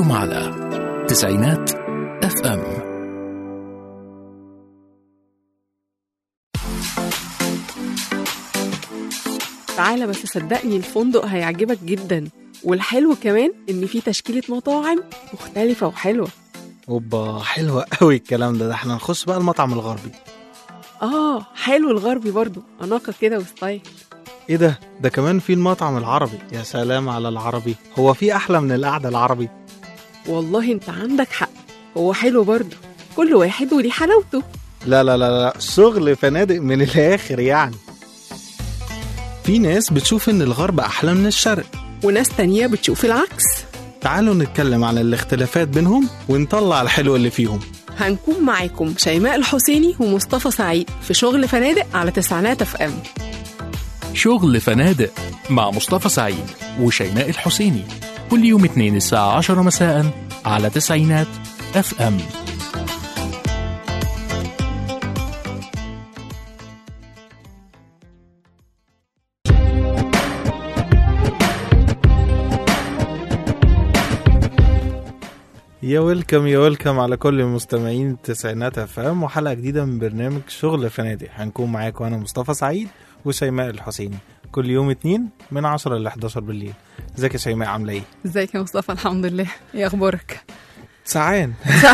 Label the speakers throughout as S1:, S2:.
S1: معاكم على تسعينات اف ام
S2: تعالى بس صدقني الفندق هيعجبك جدا والحلو كمان ان في تشكيله مطاعم مختلفه وحلوه
S3: اوبا حلوة قوي الكلام ده ده احنا نخش بقى المطعم الغربي
S2: اه حلو الغربي برضو اناقه كده وستايل
S3: ايه ده ده كمان في المطعم العربي يا سلام على العربي هو في احلى من القعدة العربي
S2: والله انت عندك حق هو حلو برضو كل واحد وليه حلاوته
S3: لا لا لا لا شغل فنادق من الاخر يعني في ناس بتشوف ان الغرب احلى من الشرق
S2: وناس تانية بتشوف العكس
S3: تعالوا نتكلم عن الاختلافات بينهم ونطلع الحلو اللي فيهم
S2: هنكون معاكم شيماء الحسيني ومصطفى سعيد في شغل فنادق على تسعينات اف ام
S1: شغل فنادق مع مصطفى سعيد وشيماء الحسيني كل يوم اثنين الساعة 10 مساء على تسعينات اف ام
S3: يا ويلكم يا ويلكم على كل مستمعين التسعينات افهم وحلقه جديده من برنامج شغل فنادق هنكون معاكم انا مصطفى سعيد وشيماء الحسيني كل يوم اتنين من 10 ل 11 بالليل ازيك يا شيماء عامله ايه
S2: ازيك يا مصطفى الحمد لله ايه اخبارك
S3: سعان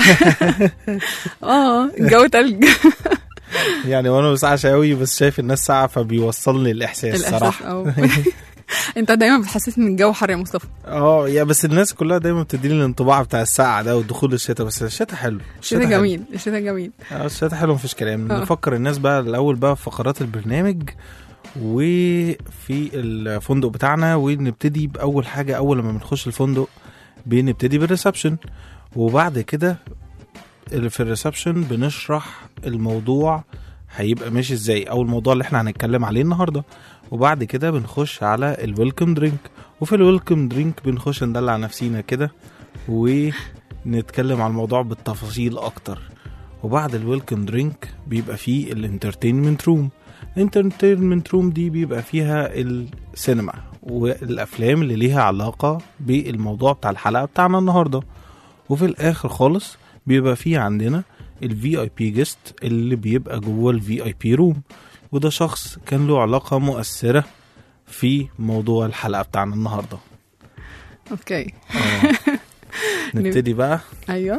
S2: اه الجو تلج
S3: يعني وانا مش ساعه قوي بس شايف الناس ساعه فبيوصلني الاحساس
S2: الإحساس
S3: صراحه
S2: أو. انت دايما بتحسسني ان الجو حر يا مصطفى
S3: اه يا بس الناس كلها دايما بتديني الانطباع بتاع الساعه ده ودخول الشتاء بس الشتاء حلو
S2: الشتاء
S3: حلو.
S2: جميل الشتاء جميل
S3: اه الشتاء حلو مفيش كلام
S2: آه.
S3: نفكر الناس بقى الاول بقى في فقرات البرنامج وفي الفندق بتاعنا ونبتدي باول حاجه اول لما بنخش الفندق بنبتدي بالريسبشن وبعد كده اللي في الريسبشن بنشرح الموضوع هيبقى ماشي ازاي او الموضوع اللي احنا هنتكلم عليه النهارده وبعد كده بنخش على الويلكم درينك وفي الويلكم درينك بنخش ندلع نفسينا كده ونتكلم على الموضوع بالتفاصيل اكتر وبعد الويلكم درينك بيبقى فيه الانترتينمنت روم الانترتينمنت روم دي بيبقى فيها السينما والافلام اللي ليها علاقه بالموضوع بتاع الحلقه بتاعنا النهارده وفي الاخر خالص بيبقى فيه عندنا الفي اي بي جيست اللي بيبقى جوه الفي اي بي روم وده شخص كان له علاقه مؤثره في موضوع الحلقه بتاعنا النهارده
S2: اوكي
S3: آه. نبتدي بقى
S2: ايوه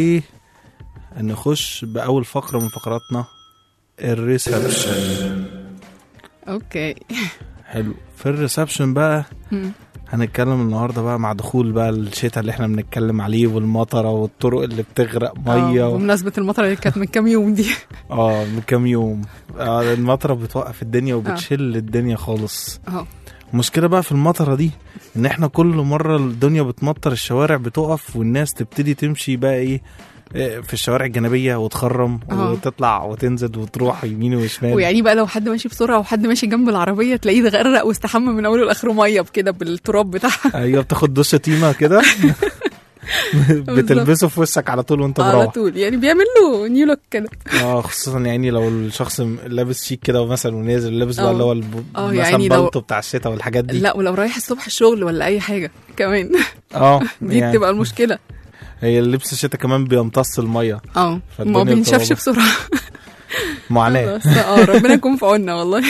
S3: ونخش بأول فقرة من فقراتنا الريسبشن
S2: اوكي
S3: حلو في الريسبشن بقى
S2: مم.
S3: هنتكلم النهارده بقى مع دخول بقى الشتاء اللي احنا بنتكلم عليه والمطره والطرق اللي بتغرق
S2: آه،
S3: ميه و...
S2: بمناسبة المطرة اللي كانت من كام يوم دي
S3: اه من كام يوم آه المطره بتوقف الدنيا وبتشل الدنيا خالص
S2: اه
S3: المشكله بقى في المطره دي ان احنا كل مره الدنيا بتمطر الشوارع بتقف والناس تبتدي تمشي بقى ايه إيه، في الشوارع الجانبيه وتخرم
S2: آه.
S3: وتطلع وتنزل وتروح يمين وشمال
S2: ويعني بقى لو حد ماشي بسرعة وحد ماشي جنب العربية تلاقيه اتغرق واستحمى من أوله لآخره مية كده بالتراب بتاعها
S3: ايوه بتاخد دش تيمه كده بتلبسه في وشك على طول وانت
S2: على
S3: مروح
S2: طول يعني بيعمل له نيو لوك كده
S3: اه خصوصا يعني لو الشخص م- لابس شيك كده مثلا ونازل لابس بقى
S2: اه.
S3: اللي هو الب...
S2: اه،
S3: مثلا
S2: يعني لو-
S3: بلطو بتاع الشتاء والحاجات دي
S2: لا ولو رايح الصبح الشغل ولا أي حاجة كمان
S3: اه
S2: دي
S3: يعني
S2: بتبقى المشكلة
S3: هي اللبس الشتاء كمان بيمتص الميه
S2: اه
S3: فالدنيا
S2: ما بينشفش
S3: بتبقى-
S2: بسرعة
S3: معاناه
S2: بس اه ربنا يكون في عوننا والله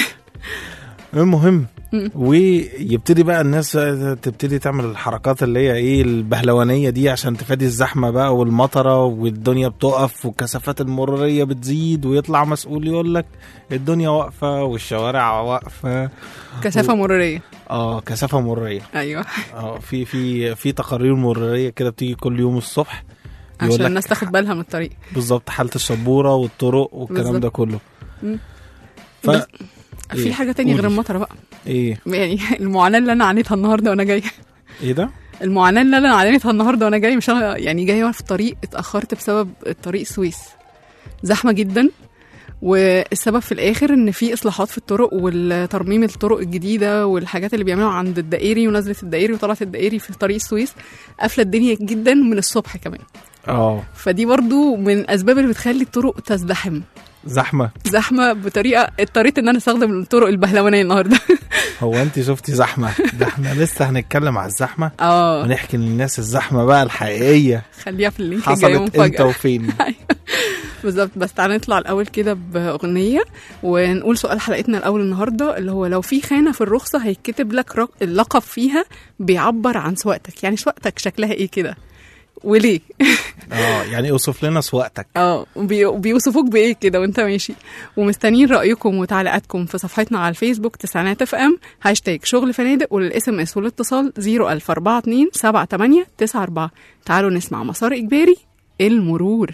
S3: المهم
S2: مم.
S3: ويبتدي بقى الناس تبتدي تعمل الحركات اللي هي ايه البهلوانيه دي عشان تفادي الزحمه بقى والمطره والدنيا بتقف والكثافات المروريه بتزيد ويطلع مسؤول يقول لك الدنيا واقفه والشوارع واقفه
S2: كثافة مرورية
S3: اه كثافه مروريه
S2: أيوه
S3: اه في في في تقارير مروريه كده بتيجي كل يوم الصبح يقول
S2: عشان
S3: لك
S2: الناس تاخد بالها من الطريق
S3: بالظبط حاله الشبوره والطرق والكلام
S2: بالظبط.
S3: ده كله
S2: مم.
S3: ف
S2: بس-
S3: إيه؟
S2: في حاجة تانية غير
S3: قولي.
S2: المطرة بقى
S3: ايه
S2: يعني المعاناة اللي أنا عانيتها النهاردة وأنا جاية
S3: ايه ده
S2: المعاناة اللي أنا عانيتها النهاردة وأنا جاي مش أنا يعني جاية وأنا في الطريق اتأخرت بسبب الطريق السويس زحمة جدا والسبب في الآخر إن في إصلاحات في الطرق والترميم الطرق الجديدة والحاجات اللي بيعملوها عند الدائري ونزلة الدائري وطلعة الدائري في طريق السويس قافلة الدنيا جدا من الصبح كمان
S3: اه
S2: فدي برضو من الأسباب اللي بتخلي الطرق تزدحم
S3: زحمه
S2: زحمه بطريقه اضطريت ان انا استخدم الطرق البهلوانيه النهارده
S3: هو انت شفتي زحمه ده احنا لسه هنتكلم على الزحمه
S2: اه
S3: ونحكي للناس الزحمه بقى الحقيقيه
S2: خليها في اللينك الجاي
S3: حصلت امتى
S2: مفاجاه
S3: وفين
S2: بالظبط بس تعالى نطلع الاول كده باغنيه ونقول سؤال حلقتنا الاول النهارده اللي هو لو في خانه في الرخصه هيتكتب لك رق- اللقب فيها بيعبر عن سواقتك يعني سواقتك شكلها ايه كده وليه
S3: اه يعني اوصف لنا سواقتك
S2: اه وبي- وبيوصفوك بايه كده وانت ماشي ومستنيين رايكم وتعليقاتكم في صفحتنا على الفيسبوك تسعينات اف ام هاشتاج شغل فنادق وللاس ام اس والاتصال 01042 78 94 تعالوا نسمع مسار اجباري المرور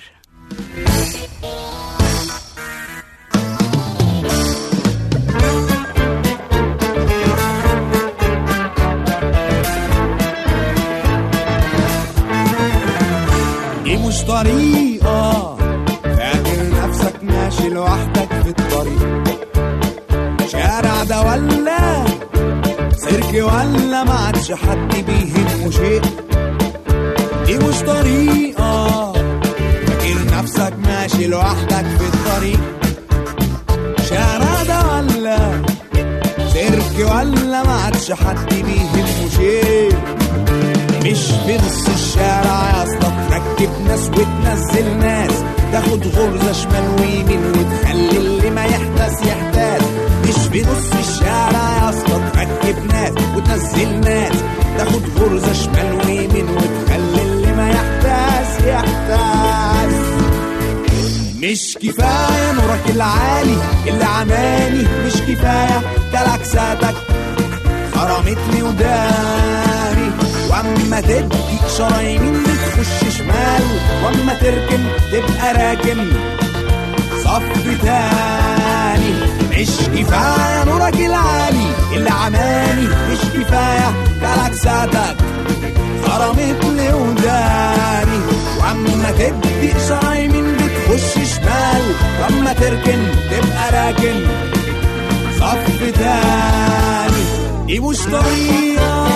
S4: دي مش طريقة فاكر نفسك ماشي لوحدك في الطريق شارع ده ولا سيرك ولا ما عادش حد بيهمه شيء دي مش طريقة فاكر نفسك ماشي لوحدك في الطريق شارع ده ولا سيرك ولا ما عادش حد بيهمه شيء مش في نص الشارع يا اسطى تركب ناس وتنزل ناس تاخد غرزه شمال ويمين وتخلي اللي ما يحتاس يحتاس مش في نص الشارع يا اسطى تركب ناس وتنزل ناس تاخد غرزه شمال ويمين وتخلي اللي ما يحتاس يحتاس مش كفاية نورك العالي اللي عماني مش كفاية كلاكساتك خرمتني وداني واما تدي اشاره يمين بتخش شمال واما تركن تبقى راكن صف تاني مش كفايه نورك العالي اللي عماني مش كفايه كلاكساتك خرمتني وداني واما تدي اشاره يمين بتخش شمال واما تركن تبقى راكن صف تاني دي مش طريقة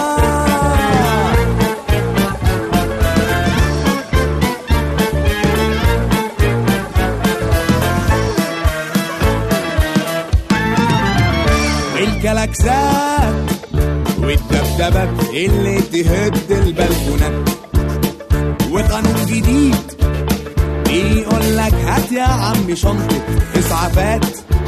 S4: الكلاكسات والدبدبات اللي تهد البلكونات وقانون جديد بيقول لك هات يا عم شنطة اسعافات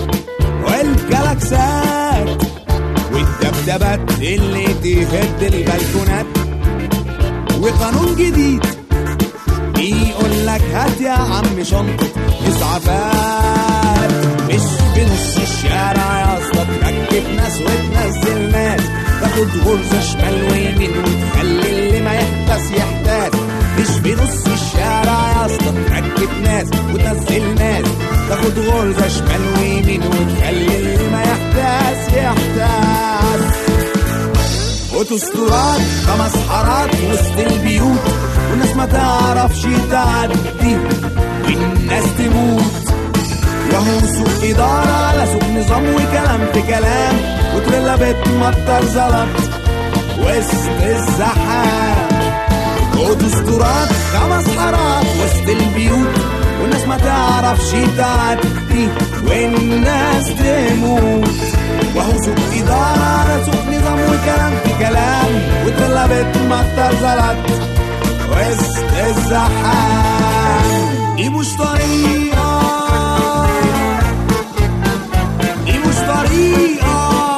S4: والجلاكسات والدبدبات اللي تهد البلكونات وقانون جديد بيقول لك هات يا عم شنطة اسعافات مش في نص الشارع يا اسطى تركب ناس وتنزل ناس تاخد غرزة شمال ويمين وتخلي اللي ما يحتاس يحتاس مش في نص الشارع يا اسطى تركب ناس وتنزل ناس تاخد غرزة شمال ويمين وتخلي اللي ما يحتاس يحتاس اوتوستراد خمس حارات وسط البيوت والناس ما تعرفش تعدي والناس تموت وهو سوق إدارة على سوق نظام وكلام في كلام وتريلا بتمطر زلط وسط الزحام اوتوستراد خمس حارات وسط البيوت والناس ما تعرفش تعدي والناس تموت وهو سوق إدارة على سوق نظام وكلام في كلام وتريلا بتمطر زلط وسط الزحام دي مش طريقة دي مش طريقة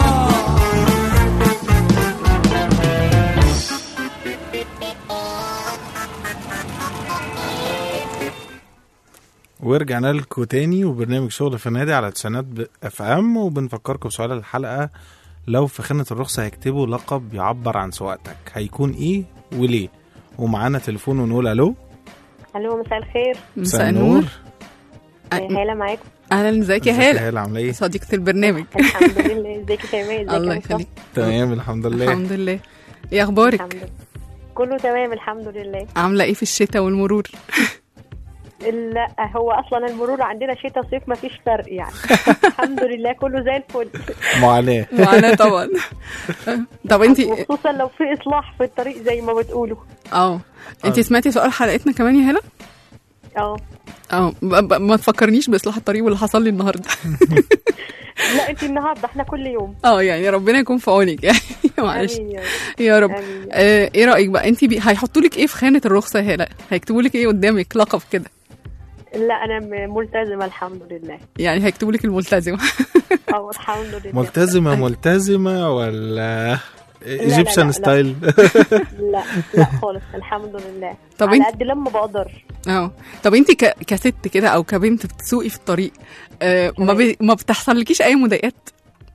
S3: ورجعنا لكم تاني وبرنامج شغل فنادق على تسعينات اف ام وبنفكركم بسؤال الحلقه لو في خانه الرخصه هيكتبوا لقب يعبر عن سواقتك هيكون ايه وليه ومعانا تليفون ونقول الو
S5: الو مساء الخير
S2: مساء النور
S5: هاله معاكم
S2: اهلا ازيك يا
S3: ازيك
S2: هاله
S3: هاله عامله ايه
S2: صديقة البرنامج
S5: الحمد لله ازيك يا شيماء ازيك يا
S2: الله
S5: مصطفى؟
S2: يخليك
S3: تمام الحمد لله
S2: الحمد لله ايه اخبارك
S5: الحمد لله كله تمام الحمد لله
S2: عامله ايه في الشتاء والمرور
S5: لا هو اصلا المرور عندنا شتاء صيف مفيش فرق يعني الحمد لله كله زي الفل
S3: معاناه
S2: معانا طبعا طب انت
S5: وخصوصا لو في اصلاح في الطريق زي ما بتقولوا
S2: اه انت سمعتي سؤال حلقتنا كمان يا هاله
S5: اه
S2: اه ب- ب- ما تفكرنيش باصلاح الطريق واللي حصل لي النهارده
S5: لا انت النهارده احنا كل يوم
S2: اه يعني ربنا يكون في عونك يعني معلش
S5: امين يا رب.
S2: يا رب
S5: آمين يا رب.
S2: آه ايه رايك بقى انت بي... هيحطوا لك ايه في خانه الرخصه يا هلا هيكتبوا لك ايه قدامك لقب كده
S5: لا انا م- ملتزمه الحمد لله
S2: يعني هيكتبوا لك الملتزمه
S5: اه الحمد لله
S3: ملتزمه ملتزمه ولا ايجيبشن
S5: لا.
S3: ستايل
S5: لا لا خالص الحمد لله
S2: طب
S5: على
S2: انت-
S5: قد لما بقدر
S2: اه طب انت ك... كست كده او كبنت بتسوقي في الطريق آه ما, ب... ما بتحصلكيش اي مضايقات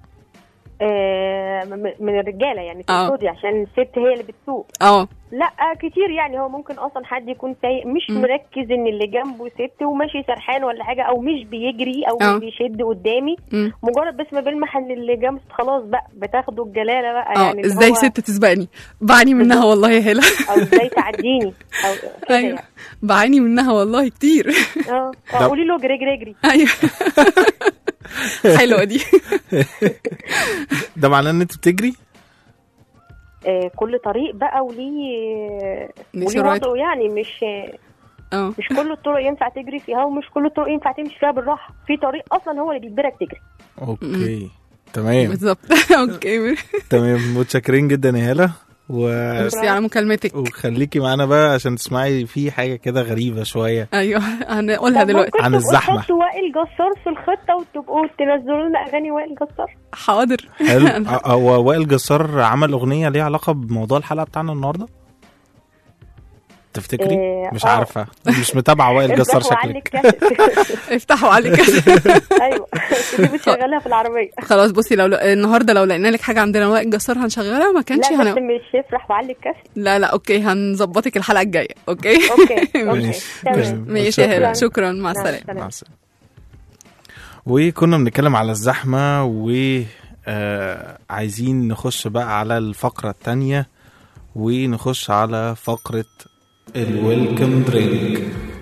S5: آه م- من الرجاله يعني
S2: اه.
S5: تقصدي عشان الست هي اللي بتسوق
S2: اه
S5: لا كتير يعني هو ممكن اصلا حد يكون سايق مش
S2: مم.
S5: مركز ان اللي جنبه ست وماشي سرحان ولا حاجه او مش بيجري او
S2: اه.
S5: مش بيشد قدامي
S2: مم.
S5: مجرد بس ما بيلمح ان اللي جنبه خلاص بقى بتاخده الجلاله بقى
S2: اه
S5: يعني اللي
S2: ازاي
S5: هو-
S2: ست تسبقني بعاني منها والله يا هلا
S5: او ازاي تعديني او كده
S2: ايوه
S5: يعني
S2: بعاني منها والله كتير
S5: اه
S3: ده-
S5: آه، قولي له اجري اجري اجري
S2: ايوه حلوه دي
S3: ده معناه ان انت بتجري
S5: آه كل طريق بقى وليه
S2: ليه
S5: وليه
S2: شرايط.
S5: وضعه يعني مش
S2: اه
S5: مش كل الطرق ينفع تجري فيها ومش كل الطرق ينفع تمشي فيها بالراحه في طريق اصلا هو اللي بيجبرك تجري
S3: اوكي تمام
S2: بالظبط اوكي
S3: تمام متشكرين جدا يا هلا و...
S2: ميرسي على مكالمتك
S3: وخليكي معانا بقى عشان تسمعي في حاجه كده غريبه شويه
S2: ايوه هنقولها
S5: طب
S2: دلوقتي
S5: ممكن
S3: عن
S5: تبقوا
S3: الزحمة.
S5: تحطوا وائل جسار في الخطه وتبقوا تنزلوا لنا اغاني وائل جسار
S2: حاضر
S3: حلو أ- هو وائل جسار عمل اغنيه ليها علاقه بموضوع الحلقه بتاعنا النهارده تفتكري
S5: إيه،
S3: مش
S5: آه.
S3: عارفه مش متابعه وائل جسار
S5: افتحوا علي
S3: شكلك
S5: الكاسيت
S2: افتحوا عليك
S5: ايوه دي بتشغلها في العربيه
S2: خلاص بصي لو النهارده لو لقينا لك حاجه عندنا وائل جسار هنشغلها ما كانش
S5: لا بس
S2: هن...
S5: مش افرح وعلي الكاسيت
S2: لا لا اوكي هنظبطك الحلقه الجايه اوكي
S5: اوكي اوكي
S3: ماشي.
S5: تمام
S3: تمام.
S2: ماشي يا هلا
S5: شكراً.
S2: شكرا مع
S5: مع
S2: السلامه
S5: السلامة.
S3: مع السلامه وكنا بنتكلم على الزحمه و آه عايزين نخش بقى على الفقره التانية ونخش على فقره الويلكم درينك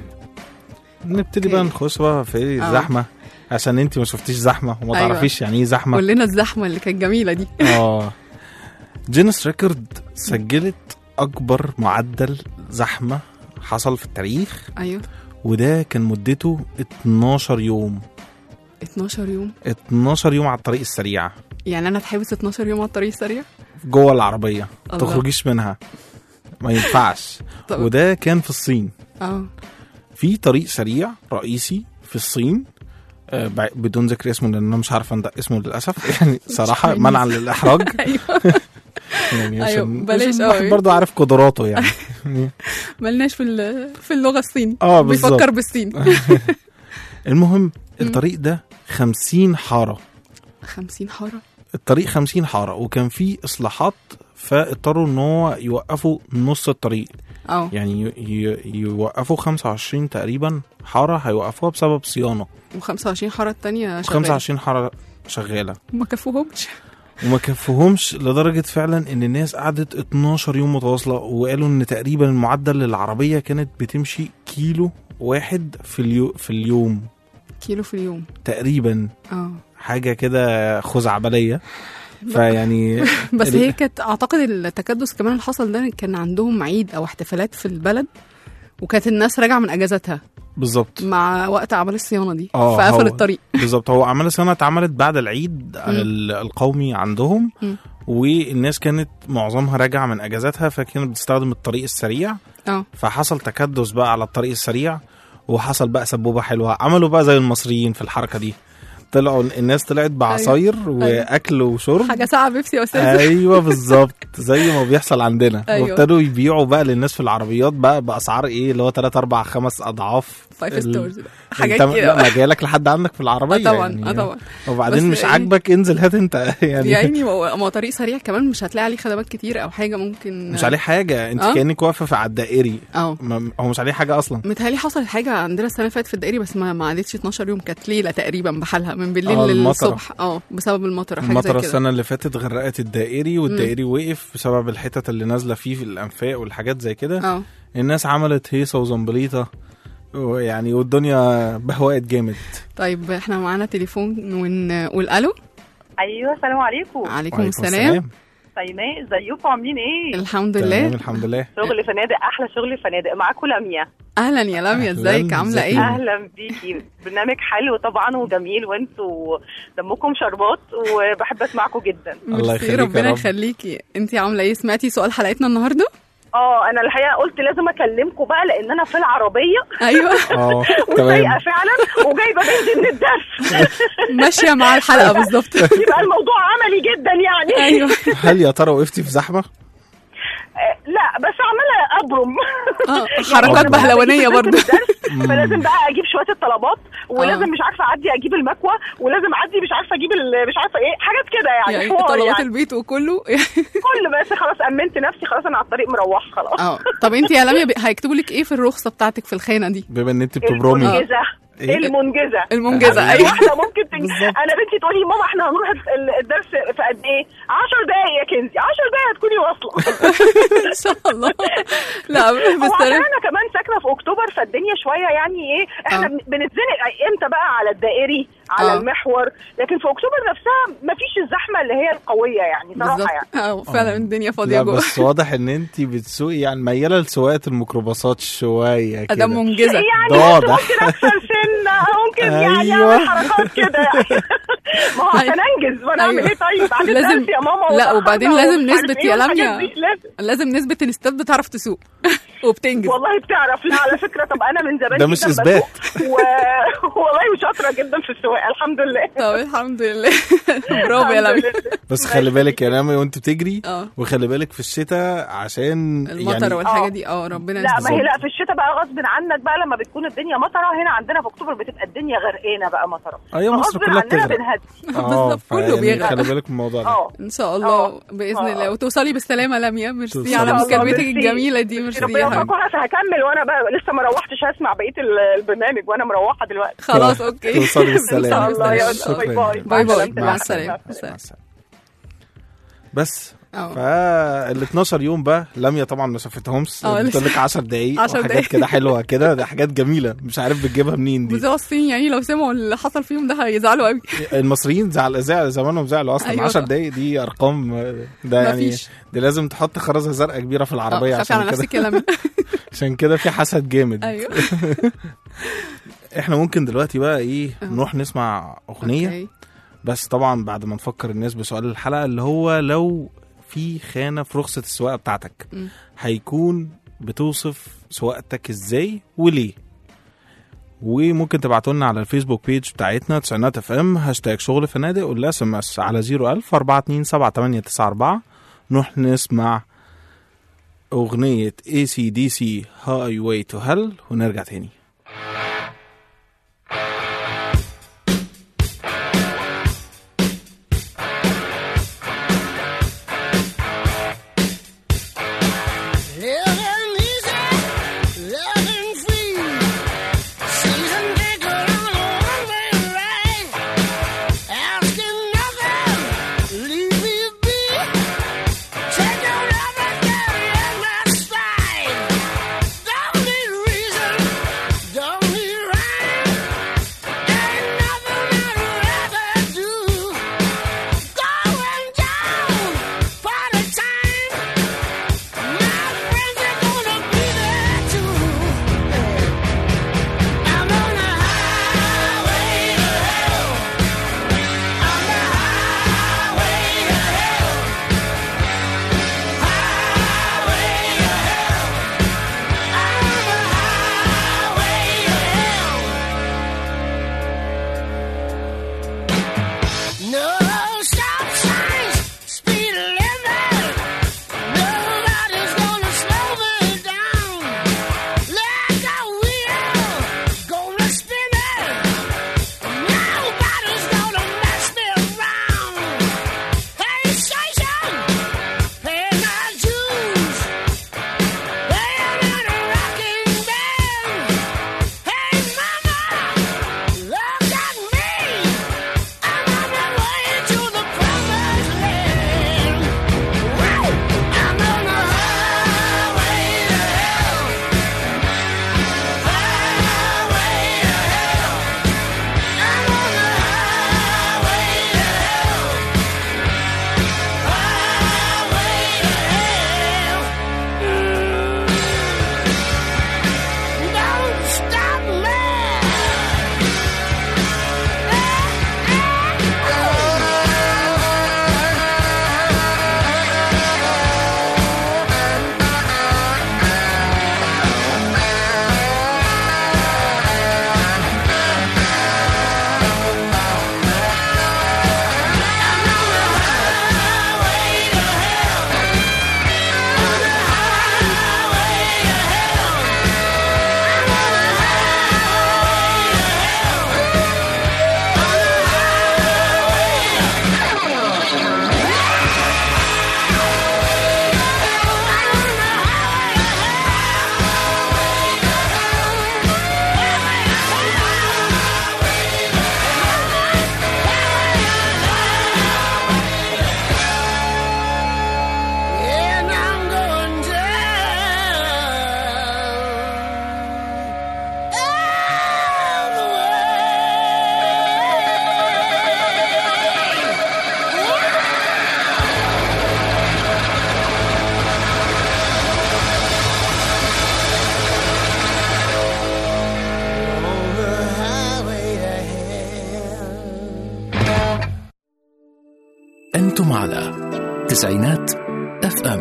S3: نبتدي بقى
S2: أوكي.
S3: نخش بقى في
S2: آه.
S3: الزحمه عشان انت ما شفتيش زحمه وما
S2: أيوة.
S3: تعرفيش يعني ايه زحمه
S2: قول لنا الزحمه اللي كانت جميله دي
S3: اه جينيس ريكورد سجلت اكبر معدل زحمه حصل في التاريخ
S2: ايوه
S3: وده كان مدته 12 يوم
S2: 12 يوم
S3: 12 يوم على الطريق السريع
S2: يعني انا اتحبس 12 يوم على الطريق السريع
S3: جوه العربيه ما
S2: الله.
S3: تخرجيش منها ما ينفعش
S2: طب
S3: وده كان في الصين
S2: اه
S3: في طريق سريع رئيسي في الصين آه، ب- بدون ذكر اسمه لان انا مش عارف انطق اسمه للاسف يعني صراحه
S2: عايز.
S3: منعا للاحراج
S2: ايوه
S3: يعني
S2: أيوة،
S3: عشان
S2: بلاش
S3: عشان
S2: قوي.
S3: الواحد برضه عارف قدراته يعني
S2: ملناش في ال- في اللغه الصيني
S3: اه بالظبط
S2: بيفكر بالصين
S3: المهم الطريق ده 50 حاره
S2: 50 حاره
S3: الطريق 50 حاره وكان فيه اصلاحات فاضطروا ان هو يوقفوا نص الطريق
S2: اه
S3: يعني ي- ي- يوقفوا 25 تقريبا حاره هيوقفوها بسبب صيانه
S2: و25 حاره التانية شغاله
S3: 25 حاره شغاله
S2: ما كفوهمش
S3: وما كفوهمش لدرجه فعلا ان الناس قعدت 12 يوم متواصله وقالوا ان تقريبا المعدل للعربيه كانت بتمشي كيلو واحد في اليو في اليوم
S2: كيلو في اليوم
S3: تقريبا
S2: اه
S3: حاجه كده خزعبليه فيعني
S2: بس
S3: ال-
S2: هي كانت اعتقد التكدس كمان اللي حصل ده كان عندهم عيد او احتفالات في البلد وكانت الناس راجعه من اجازاتها
S3: بالظبط
S2: مع وقت اعمال الصيانه دي
S3: آه،
S2: فقفل
S3: هو-
S2: الطريق
S3: بالظبط هو اعمال السنه اتعملت بعد العيد ال- القومي عندهم
S2: مم.
S3: والناس كانت معظمها راجعه من اجازاتها فكانت بتستخدم الطريق السريع
S2: اه
S3: فحصل تكدس بقى على الطريق السريع وحصل بقى سبوبه حلوه عملوا بقى زي المصريين في الحركه دي طلعوا الناس طلعت بعصاير واكل وشرب
S2: حاجه ساعه بيبسي يا استاذ
S3: ايوه بالظبط زي ما بيحصل عندنا
S2: أيوة.
S3: وابتدوا يبيعوا بقى للناس في العربيات بقى باسعار ايه اللي هو 3 4 5 اضعاف
S2: فايف
S3: ال-
S2: ستورز حاجات
S3: انت
S2: كده
S3: لا ما جايلك لحد عندك في العربيه
S2: اه طبعا
S3: يعني
S2: اه طبعا
S3: وبعدين
S2: بس
S3: مش
S2: إيه؟
S3: عاجبك انزل هات انت يعني
S2: يا عيني ما هو ما هو طريق سريع كمان مش هتلاقي عليه خدمات كتير او حاجه ممكن
S3: مش عليه حاجه انت
S2: آه.
S3: كانك واقفه في على الدائري
S2: اه
S3: ما- هو مش عليه حاجه اصلا
S2: متهيألي حصلت حاجة عندنا السنة اللي فاتت في الدائري بس ما ما عادتش 12 يوم كانت ليلة تقريبا بحالها من بالليل
S3: آه، المطرة.
S2: للصبح اه بسبب المطر حاجة زي
S3: المطره
S2: كده
S3: السنه اللي فاتت غرقت الدائري والدائري وقف بسبب الحتت اللي نازله فيه في الانفاق والحاجات زي كده
S2: اه
S3: الناس عملت هيصه وزنبليطه ويعني والدنيا بهوقت جامد
S2: طيب احنا معانا تليفون ونقول الو
S5: ايوه السلام عليكم
S2: عليكم السلام
S6: شيماء ازيكم عاملين ايه؟
S2: الحمد
S3: تمام
S2: لله
S3: الحمد لله
S6: شغل فنادق احلى شغل فنادق معاكم لميا
S2: اهلا يا لميا
S3: أهلاً،
S2: ازيك عامله
S3: ازيك
S2: ايه
S3: يا
S6: اهلا بيكي برنامج حلو طبعا وجميل وانتوا دمكم شربات وبحب اسمعكم جدا
S3: الله
S2: ميرسي،
S3: يخليك يا
S2: ربنا
S3: رب.
S2: يخليكي انت عامله ايه سمعتي سؤال حلقتنا النهارده
S6: اه انا الحقيقه قلت لازم اكلمكم بقى لان انا في العربيه
S2: ايوه
S3: اه
S6: وسايقه
S3: تمام
S6: فعلا وجايبه بنت من الدرس
S2: ماشيه مع الحلقه بالظبط
S6: يبقى الموضوع عملي جدا يعني
S2: ايوه
S3: هل يا ترى وقفتي في زحمه؟
S6: آه، لا بس عماله ابرم
S2: اه حركات
S6: يعني
S2: بهلوانيه
S6: بجيب بنت
S2: برضه
S6: من الدرس، فلازم بقى اجيب شويه الطلبات
S2: آه.
S6: ولازم مش عارفه اعدي اجيب المكوى ولازم اعدي مش عارفه اجيب ال- مش عارفه ايه حاجات كده يعني,
S2: يعني
S6: حوار
S2: طلبات
S6: يعني.
S2: البيت وكله
S6: كل بس خلاص امنت نفسي خلاص انا على الطريق مروح خلاص
S2: اه طب انت يا لميا بي- هيكتبوا لك ايه في الرخصه بتاعتك في الخانه دي
S3: بما ان انت بتبرمي
S6: المنجزه
S3: إيه؟
S6: المنجزه
S2: المنجزه
S3: أيوة.
S6: اي
S2: ايوه
S6: واحده ممكن تنج...
S3: بالظبط.
S6: انا بنتي تقولي ماما احنا هنروح ال- الدرس في قد ايه 10 دقايق يا كنزي 10 دقايق هتكوني واصله
S2: ان شاء الله لا
S6: هو
S2: بس
S6: عشان
S2: أنا-
S6: انا كمان ساكنه في اكتوبر فالدنيا شويه يعني ايه احنا
S2: آه.
S6: بن- بنتزنق امتى بقى على الدائري على
S2: آه.
S6: المحور لكن في اكتوبر نفسها مفيش الزحمه اللي هي القويه يعني
S2: بالظبط
S6: صراحه يعني
S2: اه فعلا الدنيا فاضيه
S3: لا
S2: جوه
S3: بس واضح ان انت بتسوقي يعني مياله لسواقه الميكروباصات شويه كده
S2: ادام منجزه
S6: يعني
S3: ده
S6: ممكن
S3: واضح.
S6: ممكن اكسر سنه ممكن يعني
S3: أيوة.
S6: اعمل حركات كده يعني ما هو عشان انجز وانا اعمل
S2: أيوة.
S6: ايه طيب بعد
S2: لازم-
S6: الدرس يا ماما
S2: لا،
S6: وتأخرنا
S2: وبعدين لازم
S6: ومش عارف
S2: نثبت
S6: إيه
S2: يا
S6: والحاجات
S2: لميا.
S6: دي، لازم
S2: لازم نثبت ان الستات بتعرف تسوق وبتنجز
S6: والله بتعرف لا على فكره طب انا من زمان
S3: ده مش
S6: جداً
S3: إثبات.
S6: بسوق و... والله شاطره جدا في السواقه الحمد لله
S2: طب الحمد لله برافو يا
S6: الحمد
S2: لميا
S6: لله.
S3: بس خلي بالك يا نامي وانت بتجري
S2: اه
S3: وخلي بالك في الشتاء عشان
S2: المطر
S3: يعني
S2: والحاجه
S6: آه.
S2: دي اه ربنا
S6: لا ما
S2: يستر.
S6: هي لا في الشتاء بقى غصب عنك بقى لما بتكون الدنيا مطره هنا عندنا في اكتوبر بتبقى الدنيا غرقانه بقى مطره
S3: ايوه مصر
S6: فغصب
S3: كلها
S6: عننا
S3: بتغرق
S6: بنهدي
S3: اه
S2: بالظبط، كله
S3: فيعني
S2: بيغرق.
S3: خلي بالك من الموضوع ده
S6: اه
S2: ان شاء الله
S6: آه.
S2: باذن
S6: آه.
S2: الله وتوصلي بالسلامه لميا ميرسي
S3: توصلي
S2: على
S3: بالسلامة.
S2: مكالمتك
S6: ميرسي.
S2: الجميله دي ميرسي
S6: ربنا
S2: يا
S6: يوفقكم
S2: حبيبي
S6: انا هكمل وانا بقى لسه ما روحتش هسمع بقيه ال- البرنامج وانا مروحه دلوقتي
S2: خلاص اوكي
S3: توصلي بالسلامه
S6: إن شاء الله، يلا،
S3: شكراً.
S6: باي باي.
S2: باي باي
S6: مع
S2: مع
S6: السلامة.
S2: السلامه
S3: مع السلامة. بس
S2: اه
S3: فال 12 يوم بقى لميا طبعا ما شافتهمش
S2: اه،
S3: بتقول
S2: لسه.
S3: لك 10 دقايق
S2: 10
S3: وحاجات
S2: دقايق.
S3: كده حلوه كده ده حاجات جميله مش عارف بتجيبها منين دي
S2: بتوع الصين يعني لو سمعوا اللي حصل فيهم ده هيزعلوا قوي
S3: المصريين زعل زعل زمانهم زعلوا اصلا
S2: أيوة
S3: 10
S2: طبعا.
S3: دقايق دي ارقام آه، ده يعني
S2: مفيش.
S3: دي لازم تحط خرزه زرقاء كبيره في العربيه
S2: اه، خافي على
S3: عشان كده
S2: نفسك يا لميا
S3: عشان كده في حسد جامد
S2: ايوه
S3: احنا ممكن دلوقتي بقى ايه
S2: اه.
S3: نروح نسمع اغنيه
S2: اوكي.
S3: بس طبعا بعد ما نفكر الناس بسؤال الحلقه اللي هو لو في خانه في رخصه السواقه بتاعتك
S2: مم.
S3: هيكون بتوصف سواقتك ازاي وليه وممكن تبعتوا لنا على الفيسبوك بيج بتاعتنا تسعينات اف ام هاشتاج شغل فنادق ولا اس ام اس على 01000 427 نروح نسمع اغنيه اي سي دي سي هاي واي تو هل ونرجع تاني
S7: Living easy, living free. Season ticket on a one-way ride. Asking nothing, leave me be. Take your love and carry in my stride. Don't need reason,
S1: على تسعينات اف ام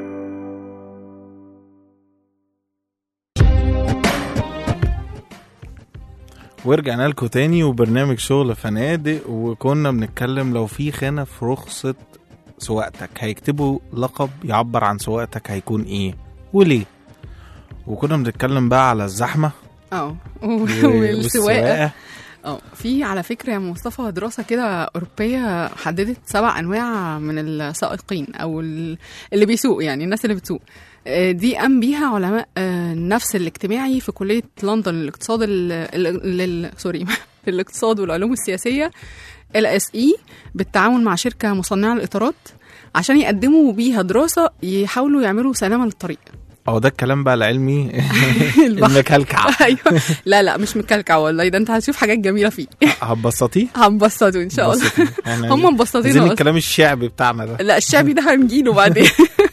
S3: ورجعنا لكم تاني وبرنامج شغل فنادق وكنا بنتكلم لو في خانة في رخصة سواقتك هيكتبوا لقب يعبر عن سواقتك هيكون ايه وليه وكنا بنتكلم بقى على الزحمة
S2: اه
S3: و-
S2: والسواقه اه في على فكره يا مصطفى دراسه كده اوروبيه حددت سبع انواع من السائقين او ال- اللي بيسوق يعني الناس اللي بتسوق آه، دي قام بيها علماء آه، النفس الاجتماعي في كليه لندن للاقتصاد ال- ال- ال- سوري الاقتصاد والعلوم السياسيه ال اس اي بالتعاون مع شركه مصنعه للاطارات عشان يقدموا بيها دراسه يحاولوا يعملوا سلامه للطريق
S3: او ده الكلام بقى العلمي
S2: البحر.
S3: المكلكع
S2: ايوه لا لا مش مكلكع والله ده انت هتشوف حاجات جميله فيه
S3: هتبسطيه
S2: هنبسطه ان شاء الله
S3: بسطيه. يعني
S2: هم مبسطين
S3: عايزين
S2: أصلاً.
S3: الكلام الشعبي بتاعنا ده
S2: لا الشعبي ده هنجيله بعدين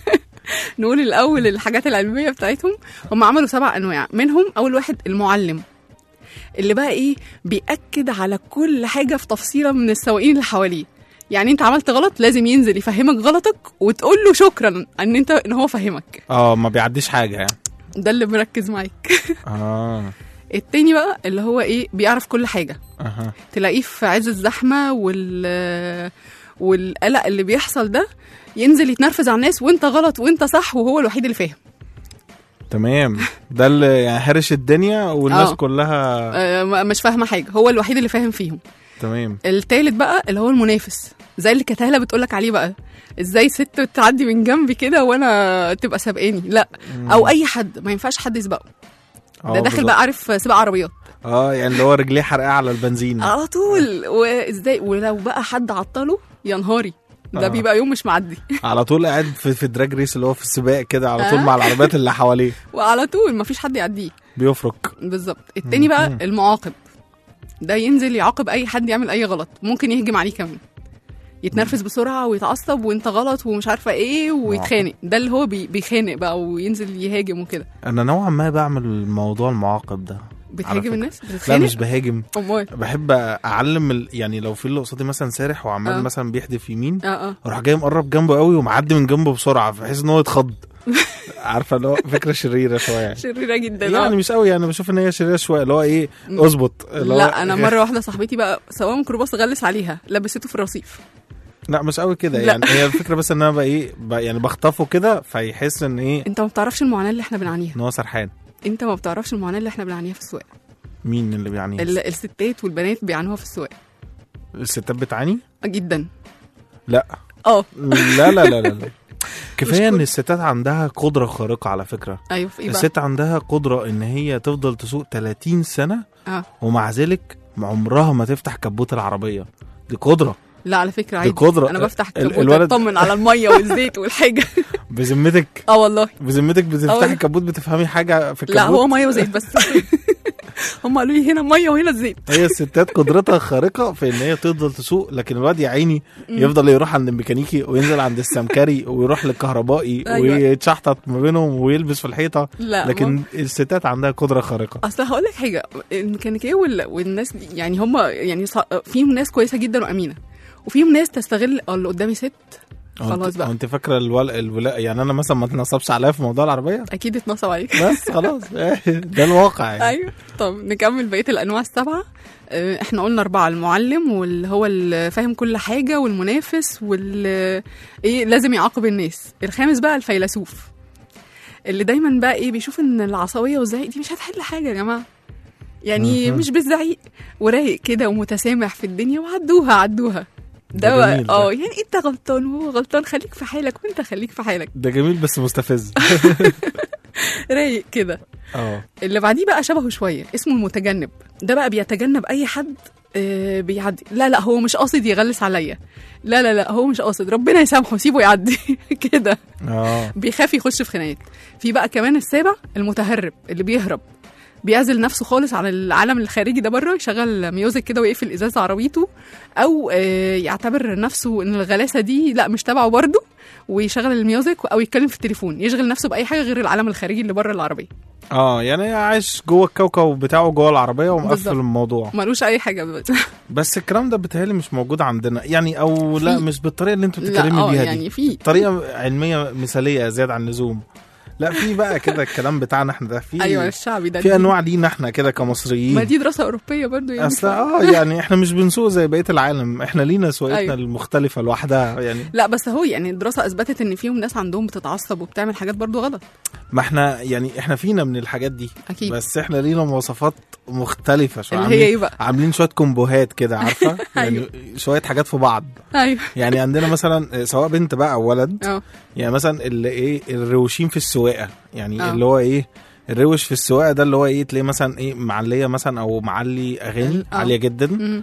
S2: نقول الاول الحاجات العلميه بتاعتهم هم عملوا سبع انواع منهم اول واحد المعلم اللي بقى ايه بياكد على كل حاجه في تفصيله من السواقين اللي حواليه يعني انت عملت غلط لازم ينزل يفهمك غلطك وتقول له شكرا ان انت ان هو فهمك
S3: اه ما بيعديش حاجة يعني
S2: ده اللي مركز معاك
S3: اه
S2: التاني بقى اللي هو ايه بيعرف كل حاجه
S3: اها
S2: تلاقيه في عز الزحمه وال والقلق اللي بيحصل ده ينزل يتنرفز على الناس وانت غلط وانت صح وهو الوحيد اللي فاهم
S3: تمام ده اللي يعني هرش الدنيا والناس
S2: آه.
S3: كلها
S2: آه، م- مش فاهمه حاجه هو الوحيد اللي فاهم فيهم
S3: تمام
S2: التالت بقى اللي هو المنافس زي اللي كانت هاله بتقولك عليه بقى ازاي ست تعدي من جنبي كده وانا تبقى سابقاني لا او اي حد ما ينفعش حد يسبقه
S3: آه،
S2: ده داخل
S3: بالظبط.
S2: بقى عارف سباق عربيات
S3: اه يعني اللي هو رجليه حرقاه على البنزين
S2: على طول وازاي ولو بقى حد عطله يا نهاري ده
S3: آه.
S2: بيبقى يوم مش معدي
S3: على طول قاعد في, في دراج ريس اللي هو في السباق كده على طول
S2: آه.
S3: مع العربيات اللي حواليه
S2: وعلى طول مفيش حد يعديه
S3: بيفرك
S2: بالظبط التاني بقى المعاقب ده ينزل يعاقب اي حد يعمل اي غلط ممكن يهجم عليه كمان يتنرفز بسرعه ويتعصب وانت غلط ومش عارفه ايه ويتخانق ده اللي هو بي بيخانق بقى وينزل يهاجم وكده
S3: انا نوعا ما بعمل موضوع المعاقب ده
S2: بتهاجم
S3: فكرة.
S2: الناس
S3: لا
S2: بتتخانق
S3: مش بهاجم
S2: امال
S3: بحب اعلم ال... يعني لو في اللي قصادي مثلا سارح وعمال
S2: آه.
S3: مثلا بيحدف يمين
S2: اه اه
S3: اروح جاي مقرب جنبه قوي ومعدي من جنبه بسرعه بحيث ان هو يتخض عارفه اللي هو فكره شريره شويه
S2: شريره جدا
S3: يعني
S2: آه.
S3: مش قوي يعني بشوف ان هي شريره شويه اللي هو ايه اظبط اللي هو-
S2: لا انا مره واحده صاحبتي بقى سواق ميكروباص غلس عليها لبسته في الرصيف
S3: لا مش قوي كده
S2: لا.
S3: يعني هي الفكره بس ان انا بقى ايه بقى يعني بخطفه كده فيحس ان ايه
S2: انت ما بتعرفش المعاناه اللي احنا بنعانيها
S3: ان هو سرحان
S2: انت ما بتعرفش المعاناه اللي احنا بنعانيها في السواقه
S3: مين اللي بيعانيه
S2: ال- الستات والبنات بيعانوها في السواقه
S3: الستات بتعاني
S2: جدا
S3: لا
S2: اه
S3: لا لا لا لا, لا. كفايه
S2: مش
S3: ان
S2: كل-
S3: الستات عندها قدره خارقه على فكره
S2: ايوه في ايه بقى
S3: الست عندها قدره ان هي تفضل تسوق 30 سنه
S2: اه
S3: ومع ذلك عمرها ما تفتح كبوت العربيه دي قدره
S2: لا على فكره
S3: دي
S2: عادي
S3: قدرة.
S2: انا بفتح
S3: ال-
S2: الكبوت
S3: الولد-
S2: اطمن على الميه والزيت والحاجه
S3: بذمتك
S2: اه والله
S3: بذمتك
S2: أه.
S3: بتفتحي الكبوت بتفهمي حاجه في الكبوت
S2: لا هو ميه وزيت بس هم قالوا لي هنا ميه وهنا الزيت
S3: هي الستات قدرتها خارقه في ان هي تفضل تسوق لكن الواد يا عيني يفضل يروح عند الميكانيكي وينزل عند السمكري ويروح للكهربائي
S2: أيوة.
S3: ويتشحطط ما بينهم ويلبس في الحيطه
S2: لا
S3: لكن الستات عندها قدره خارقه
S2: اصل هقول لك حاجه الميكانيكيه وال... والناس دي يعني هم يعني ص... فيهم ناس كويسه جدا وامينه وفيهم ناس تستغل اه اللي قدامي ست خلاص بقى
S3: انت فاكره الول... الولا... يعني انا مثلا ما اتنصبش عليا في موضوع العربيه
S2: اكيد اتنصب عليك
S3: بس خلاص ده الواقع يعني
S2: ايوه طب نكمل بقيه الانواع السبعه آه، احنا قلنا اربعه المعلم واللي هو اللي فاهم كل حاجه والمنافس واللي ايه لازم يعاقب الناس الخامس بقى الفيلسوف اللي دايما بقى ايه بيشوف ان العصبيه والزعيق دي مش هتحل حاجه يا جماعه يعني
S3: مهم.
S2: مش بالزعيق ورايق كده ومتسامح في الدنيا وعدوها عدوها
S3: ده
S2: ده بقى-
S3: جميل ده.
S2: اه يعني انت غلطان وهو غلطان خليك في حالك وانت خليك في حالك
S3: ده جميل بس مستفز
S2: رايق كده
S3: اه
S2: اللي بعديه بقى شبهه شويه اسمه المتجنب ده بقى بيتجنب اي حد آه، بيعدي لا لا هو مش قاصد يغلس عليا لا لا لا هو مش قاصد ربنا يسامحه سيبه يعدي كده
S3: اه
S2: بيخاف يخش في خناقات في بقى كمان السابع المتهرب اللي بيهرب بيعزل نفسه خالص عن العالم الخارجي ده بره يشغل ميوزك كده ويقفل ازاز عربيته او آه، يعتبر نفسه ان الغلاسه دي لا مش تبعه برضه ويشغل الميوزك او يتكلم في التليفون يشغل نفسه باي حاجه غير العالم الخارجي اللي بره العربيه
S3: اه يعني عايش جوه الكوكب بتاعه جوه العربيه ومقفل
S2: بالظبط.
S3: الموضوع
S2: ملوش اي حاجه دلوقتي
S3: بس الكلام ده بيتهيألي مش موجود عندنا يعني او لا
S2: في.
S3: مش بالطريقه اللي انتوا
S2: لا
S3: بتتكلمي
S2: اه
S3: بيها
S2: يعني
S3: دي
S2: في
S3: طريقه علميه مثاليه زياده عن اللزوم لا في بقى كده الكلام بتاعنا احنا ده في
S2: ايوه الشعبي ده
S3: في
S2: دي-
S3: انواع لينا احنا كده
S2: ما
S3: كمصريين
S2: دي دراسه اوروبيه برضو يعني
S3: اصل اه يعني احنا مش بنسوق زي بقيه العالم احنا لينا سواقتنا
S2: أيوة.
S3: المختلفه لوحدها يعني
S2: لا بس هو يعني الدراسه اثبتت ان فيهم ناس عندهم بتتعصب وبتعمل حاجات برضو غلط
S3: ما احنا يعني احنا فينا من الحاجات دي
S2: اكيد
S3: بس احنا لينا مواصفات مختلفه شويه
S2: اللي هي
S3: عاملين,
S2: ايه بقى
S3: عاملين شويه كومبوهات كده عارفه يعني
S2: أيوة.
S3: شويه حاجات في بعض
S2: ايوه
S3: يعني عندنا مثلا سواء بنت بقى او ولد
S2: اه
S3: يعني مثلا اللي ايه الروشين في السواقه يعني
S2: آه.
S3: اللي هو ايه الروش في السواقه ده اللي هو ايه تلاقيه مثلا ايه معليه مثلا او معلي اغاني
S2: آه.
S3: عاليه جدا
S2: مم.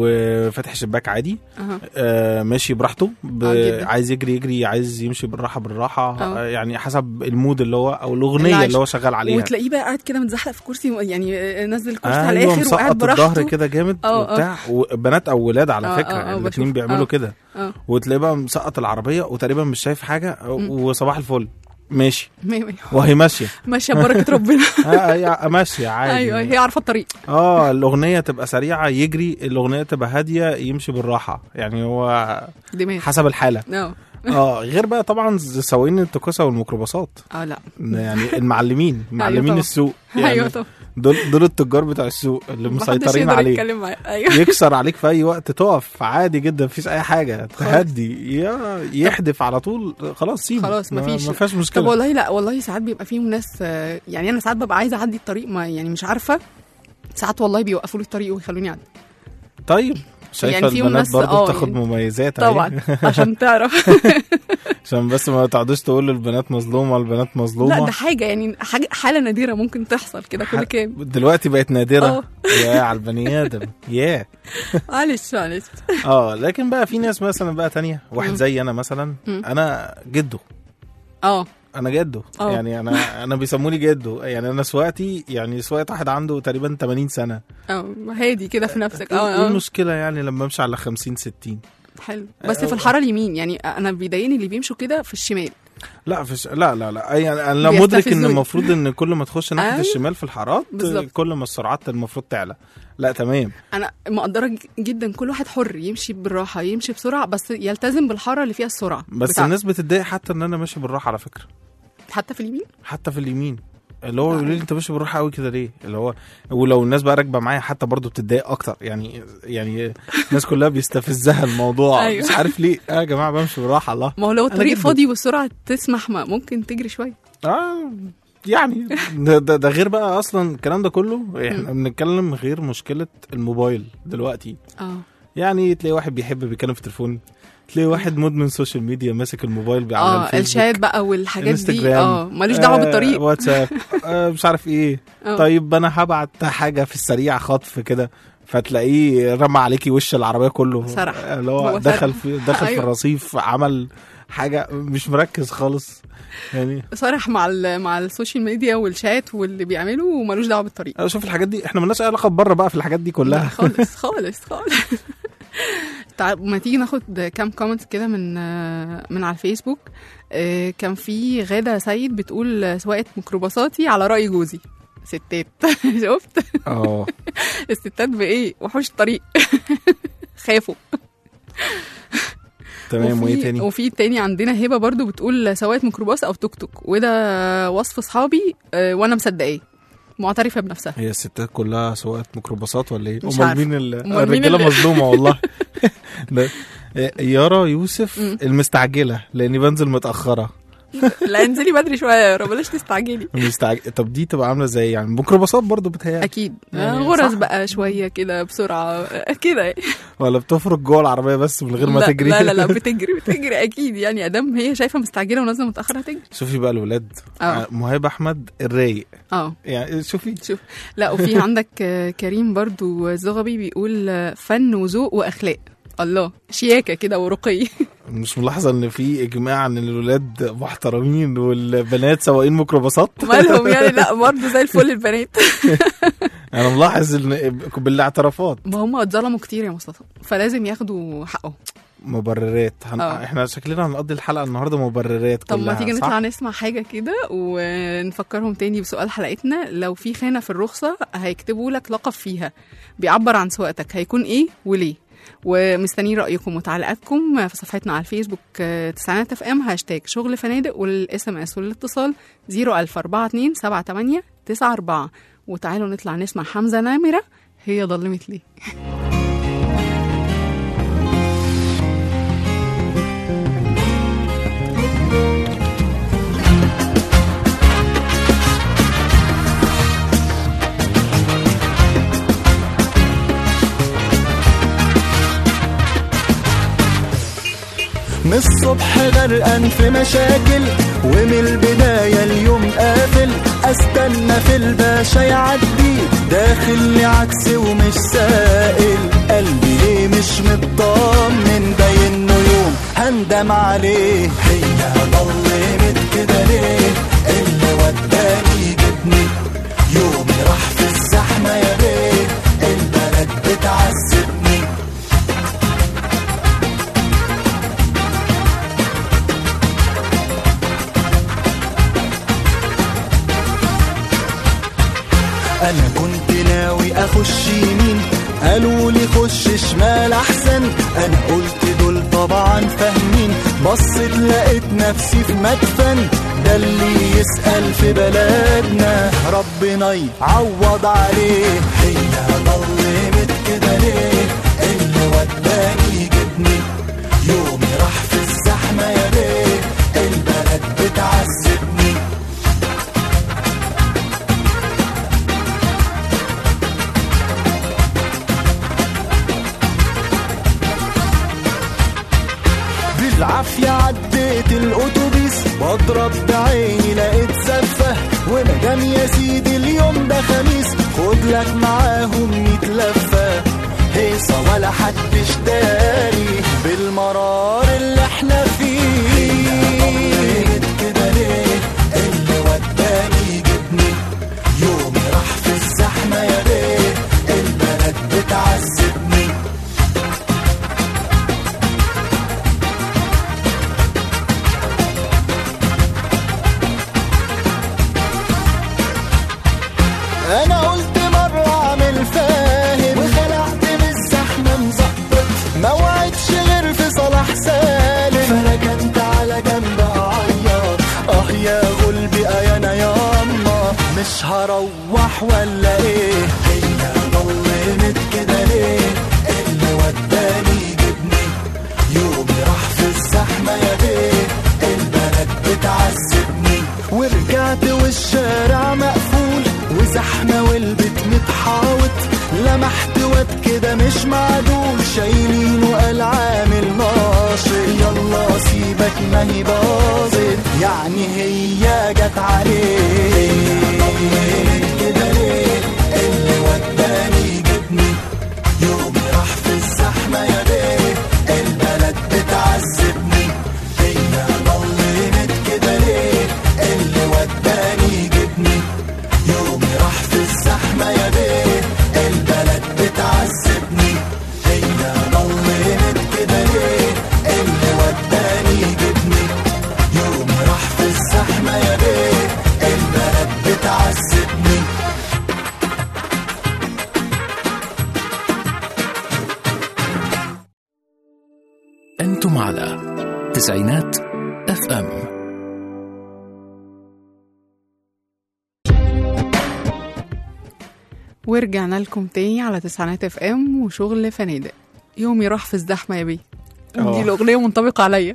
S3: وفاتح شباك عادي
S2: اها
S3: آه ماشي براحته ب...
S2: آه، جدا.
S3: عايز يجري يجري عايز يمشي بالراحه بالراحه
S2: آه.
S3: آه. يعني حسب المود اللي هو او
S2: اللي
S3: الاغنيه
S2: عايش.
S3: اللي هو شغال عليها
S2: وتلاقيه بقى قاعد كده متزحلق في كرسي يعني آه، نزل الكرسي على
S3: ايوه
S2: الاخر وقاعد
S3: مسقط الظهر
S2: براحته
S3: كده جامد
S2: آه، آه.
S3: وبتاع وبنات او ولاد على
S2: آه،
S3: فكره
S2: آه، آه،
S3: الاثنين
S2: بشوف.
S3: بيعملوا
S2: آه.
S3: كده
S2: اه
S3: وتلاقيه بقى مسقط العربيه وتقريبا مش شايف حاجه
S2: مم.
S3: وصباح الفل ماشي
S2: مية مية.
S3: وهي ماشيه
S2: ماشيه ببركه ربنا
S3: آه هي ماشيه عادي
S2: ايوه هي عارفه الطريق
S3: اه الاغنيه تبقى سريعه يجري الاغنيه تبقى هاديه يمشي بالراحه يعني هو
S2: دماغ
S3: حسب الحاله
S2: اه
S3: اه غير بقى طبعا سواقين التكوسه والميكروباصات
S2: اه لا
S3: يعني المعلمين معلمين
S2: طبعا.
S3: السوق يعني
S2: ايوه طبعا
S3: دول دول التجار بتاع السوق اللي
S2: محدش
S3: مسيطرين
S2: يقدر
S3: عليه
S2: يتكلم معاه ايوه
S3: يكسر عليك في اي وقت تقف عادي جدا مفيش اي حاجه تهدي يا يحدف على طول خلاص سيبه
S2: خلاص
S3: ما-
S2: مفيش.
S3: ما فيهاش
S2: طب
S3: مشكله
S2: والله لا والله ساعات بيبقى فيهم ناس آه، يعني انا ساعات ببقى عايزه اعدي الطريق ما يعني مش عارفه ساعات والله بيوقفوا لي الطريق ويخلوني اعدي
S3: طيب شايفه
S2: يعني فيهم
S3: البنات
S2: ناس-
S3: برضه
S2: آه،
S3: بتاخد
S2: يعني
S3: مميزات أهي.
S2: طبعا عشان تعرف
S3: عشان بس ما تقعدوش تقولوا البنات مظلومه البنات مظلومه
S2: لا ده حاجه يعني حاجه حاله نادره ممكن تحصل كده كل كام
S3: دلوقتي بقت نادره
S2: اه
S3: يا على البني ادم يا
S2: معلش معلش
S3: اه لكن بقى في ناس مثلا بقى تانية واحد
S2: مم.
S3: زي انا مثلا
S2: مم.
S3: انا جده
S2: اه
S3: انا جده
S2: اه.
S3: يعني انا انا بيسموني جده يعني انا سواقتي يعني سواقه واحد عنده تقريبا 80 سنه
S2: اه هادي كده في نفسك
S3: ايه
S2: اه
S3: إيه
S2: اه
S3: المشكله يعني لما امشي على 50 60
S2: حلو بس
S3: اه.
S2: في الحاره اليمين يعني انا بيضايقني اللي بيمشوا كده في الشمال
S3: لا فيش لا لا لا يعني انا لا مدرك ان
S2: بيستفزوني.
S3: المفروض ان كل ما تخش ناحيه
S2: أيوة.
S3: الشمال في الحارات
S2: بالظبط.
S3: كل ما السرعات المفروض تعلى لا تمام
S2: انا مقدره ج- جدا كل واحد حر يمشي بالراحه يمشي بسرعه بس يلتزم بالحاره اللي فيها السرعه
S3: بس
S2: بتاعته.
S3: الناس بتتضايق حتى ان انا ماشي بالراحه على فكره
S2: حتى في اليمين
S3: حتى في اليمين اللي هو يقول لي انت ماشي بالراحه قوي كده ليه اللي هو ولو الناس بقى راكبه معايا حتى برضو بتتضايق اكتر يعني يعني الناس كلها بيستفزها الموضوع
S2: أيوة.
S3: مش عارف ليه آه يا جماعه بمشي بالراحه الله
S2: ما هو لو
S3: أنا
S2: الطريق
S3: جدا.
S2: فاضي والسرعه تسمح ما ممكن تجري شويه
S3: اه يعني ده, ده, ده غير بقى اصلا الكلام ده كله احنا بنتكلم غير مشكله الموبايل دلوقتي
S2: اه
S3: يعني تلاقي واحد بيحب بيتكلم في التليفون تلاقي واحد مدمن سوشيال ميديا ماسك الموبايل على
S2: اه
S3: الفيسبوك
S2: الشات بقى والحاجات دي
S3: انستجرام
S2: اه ملوش دعوه
S3: آه،
S2: بالطريق
S3: واتساب آه مش عارف ايه
S2: آه.
S3: طيب انا هبعت حاجه في السريع خطف كده فتلاقيه رمى عليكي وش العربيه كله
S2: سرح.
S3: اللي هو
S2: هو
S3: دخل
S2: سرح.
S3: في دخل في
S2: أيوة.
S3: الرصيف عمل حاجه مش مركز خالص يعني
S2: صرح مع ال- مع السوشيال ميديا والشات واللي بيعمله وملوش دعوه بالطريق
S3: أنا شوف الحاجات دي احنا ملناش اي علاقه بره بقى في الحاجات دي
S2: لا
S3: كلها
S2: خالص خالص خالص تعال ما تيجي ناخد كام كومنت كده من آه، من على الفيسبوك آه، كان في غادة سيد بتقول سواقة ميكروباصاتي على رأي جوزي ستات شفت
S3: اه
S2: الستات بإيه وحوش الطريق خافوا
S3: تمام
S2: وفي-
S3: وايه تاني
S2: وفي تاني عندنا هبه برضو بتقول سواقة ميكروباص او توك توك وده وصف اصحابي آه، وانا مصدقاه معترفه بنفسها
S3: هي الستات كلها سواقة ميكروباصات ولا ايه؟
S2: مش
S3: امال
S2: عارفة.
S3: مين ال-
S2: أمال مين
S3: الرجاله
S2: اللي-
S3: مظلومه والله ده- يارا يوسف
S2: مم.
S3: المستعجله لاني بنزل متاخره
S2: لا انزلي بدري شويه يا رب بلاش تستعجلي
S3: مستعج... طب دي تبقى عامله ازاي يعني ميكروباصات برضو بتهيألي
S2: اكيد
S3: يعني
S2: آه، غرز
S3: صح.
S2: بقى شويه كده بسرعه آه، كده يعني.
S3: ولا بتفرك جوه العربيه بس من غير ما
S2: لا
S3: تجري
S2: لا لا لا بتجري بتجري اكيد يعني ادام هي شايفه مستعجله ونازله متاخر هتجري
S3: شوفي بقى الولاد
S2: اه
S3: مهاب احمد الرايق
S2: اه
S3: يعني شوفي
S2: لا وفي عندك آه، كريم برضو زغبي بيقول آه، فن وذوق واخلاق الله شياكه كده ورقي
S3: مش ملاحظه ان في اجماع ان الولاد محترمين والبنات سواقين ميكروباصات
S2: مالهم يعني لا برضه زي الفل البنات
S3: انا ملاحظ ان بالاعترافات
S2: ما هم اتظلموا كتير يا مصطفى فلازم ياخدوا حقهم
S3: مبررات هن...
S2: آه.
S3: احنا شكلنا هنقضي الحلقه النهارده مبررات
S2: طب
S3: كلها
S2: ما تيجي
S3: صح؟
S2: نطلع نسمع حاجة كده ونفكرهم تاني بسؤال حلقتنا لو في خانة في الرخصة هيكتبوا لك لقب فيها بيعبر عن سواقتك هيكون ايه وليه ومستنيين رأيكم وتعليقاتكم في صفحتنا على الفيسبوك آه، تسعينات اف ام هاشتاج شغل فنادق والاس ام اس والاتصال 01042 78 94 وتعالوا نطلع نسمع حمزة نامرة هي ضلمت ليه
S8: من الصبح غرقان في مشاكل ومن البداية اليوم قافل استنى في الباشا يعدي داخل لي عكس ومش سائل قلبي ليه مش مطمن باين له يوم هندم عليه هي ضلمت كده ليه اللي وداني جبني يومي راح في الزحمة يا بيه البلد بتعذبني انا كنت ناوي اخش يمين قالوا لي خش شمال احسن انا قلت دول طبعا فاهمين بصيت لقيت نفسي في مدفن ده اللي يسأل في بلدنا ربنا يعوض عليه هي ضلمت كده ليه اللي وداني جبني يومي راح في الزحمة يا بيه البلد بتعذبني بالعافية عديت الأتوبيس بضرب بعيني لقيت زفة ومدام يا سيدي اليوم ده خميس خد لك معاهم ميت لفة هيصة ولا حدش داري بالمرار اللي احنا فيه كده ليه اللي وداني جبني يومي راح في الزحمة يا بيه البلد بتعذبني انا قلت مرة اعمل فاهم وخلعت من الزحمة مظبط ما وعدش غير في صلاح سالم فركنت على جنب اعيط اه يا غلبي اه انا ياما مش هروح ولا ايه هي ضلمت كده ليه اللي وداني جبني يومي راح في الزحمة يا بيه البلد بتعذبني ورجعت والشارع مقفول وزحمة والبيت متحاوط لمحت واد كده مش معدول شايلينه قال عامل ناشط يلا سيبك ما هي باظت يعني هي جت عليه كده ليه اللي وداني جبني يومي راح في الزحمة يا بيه البلد بتعذبني هي ضلمت كده ليه اللي وداني جبني يومي راح في الزحمة يا بيه البلد بتعذبني هي ضلمت كده ليه اللي وداني جبني يومي راح في الزحمة يا بيه البلد بتعذبني
S1: أنتم على تسعينات اف ام
S2: ورجعنا لكم تاني على تسعينات اف ام وشغل فنادق يومي راح في الزحمه يا بيه دي
S3: آه.
S2: الاغنيه منطبقه عليا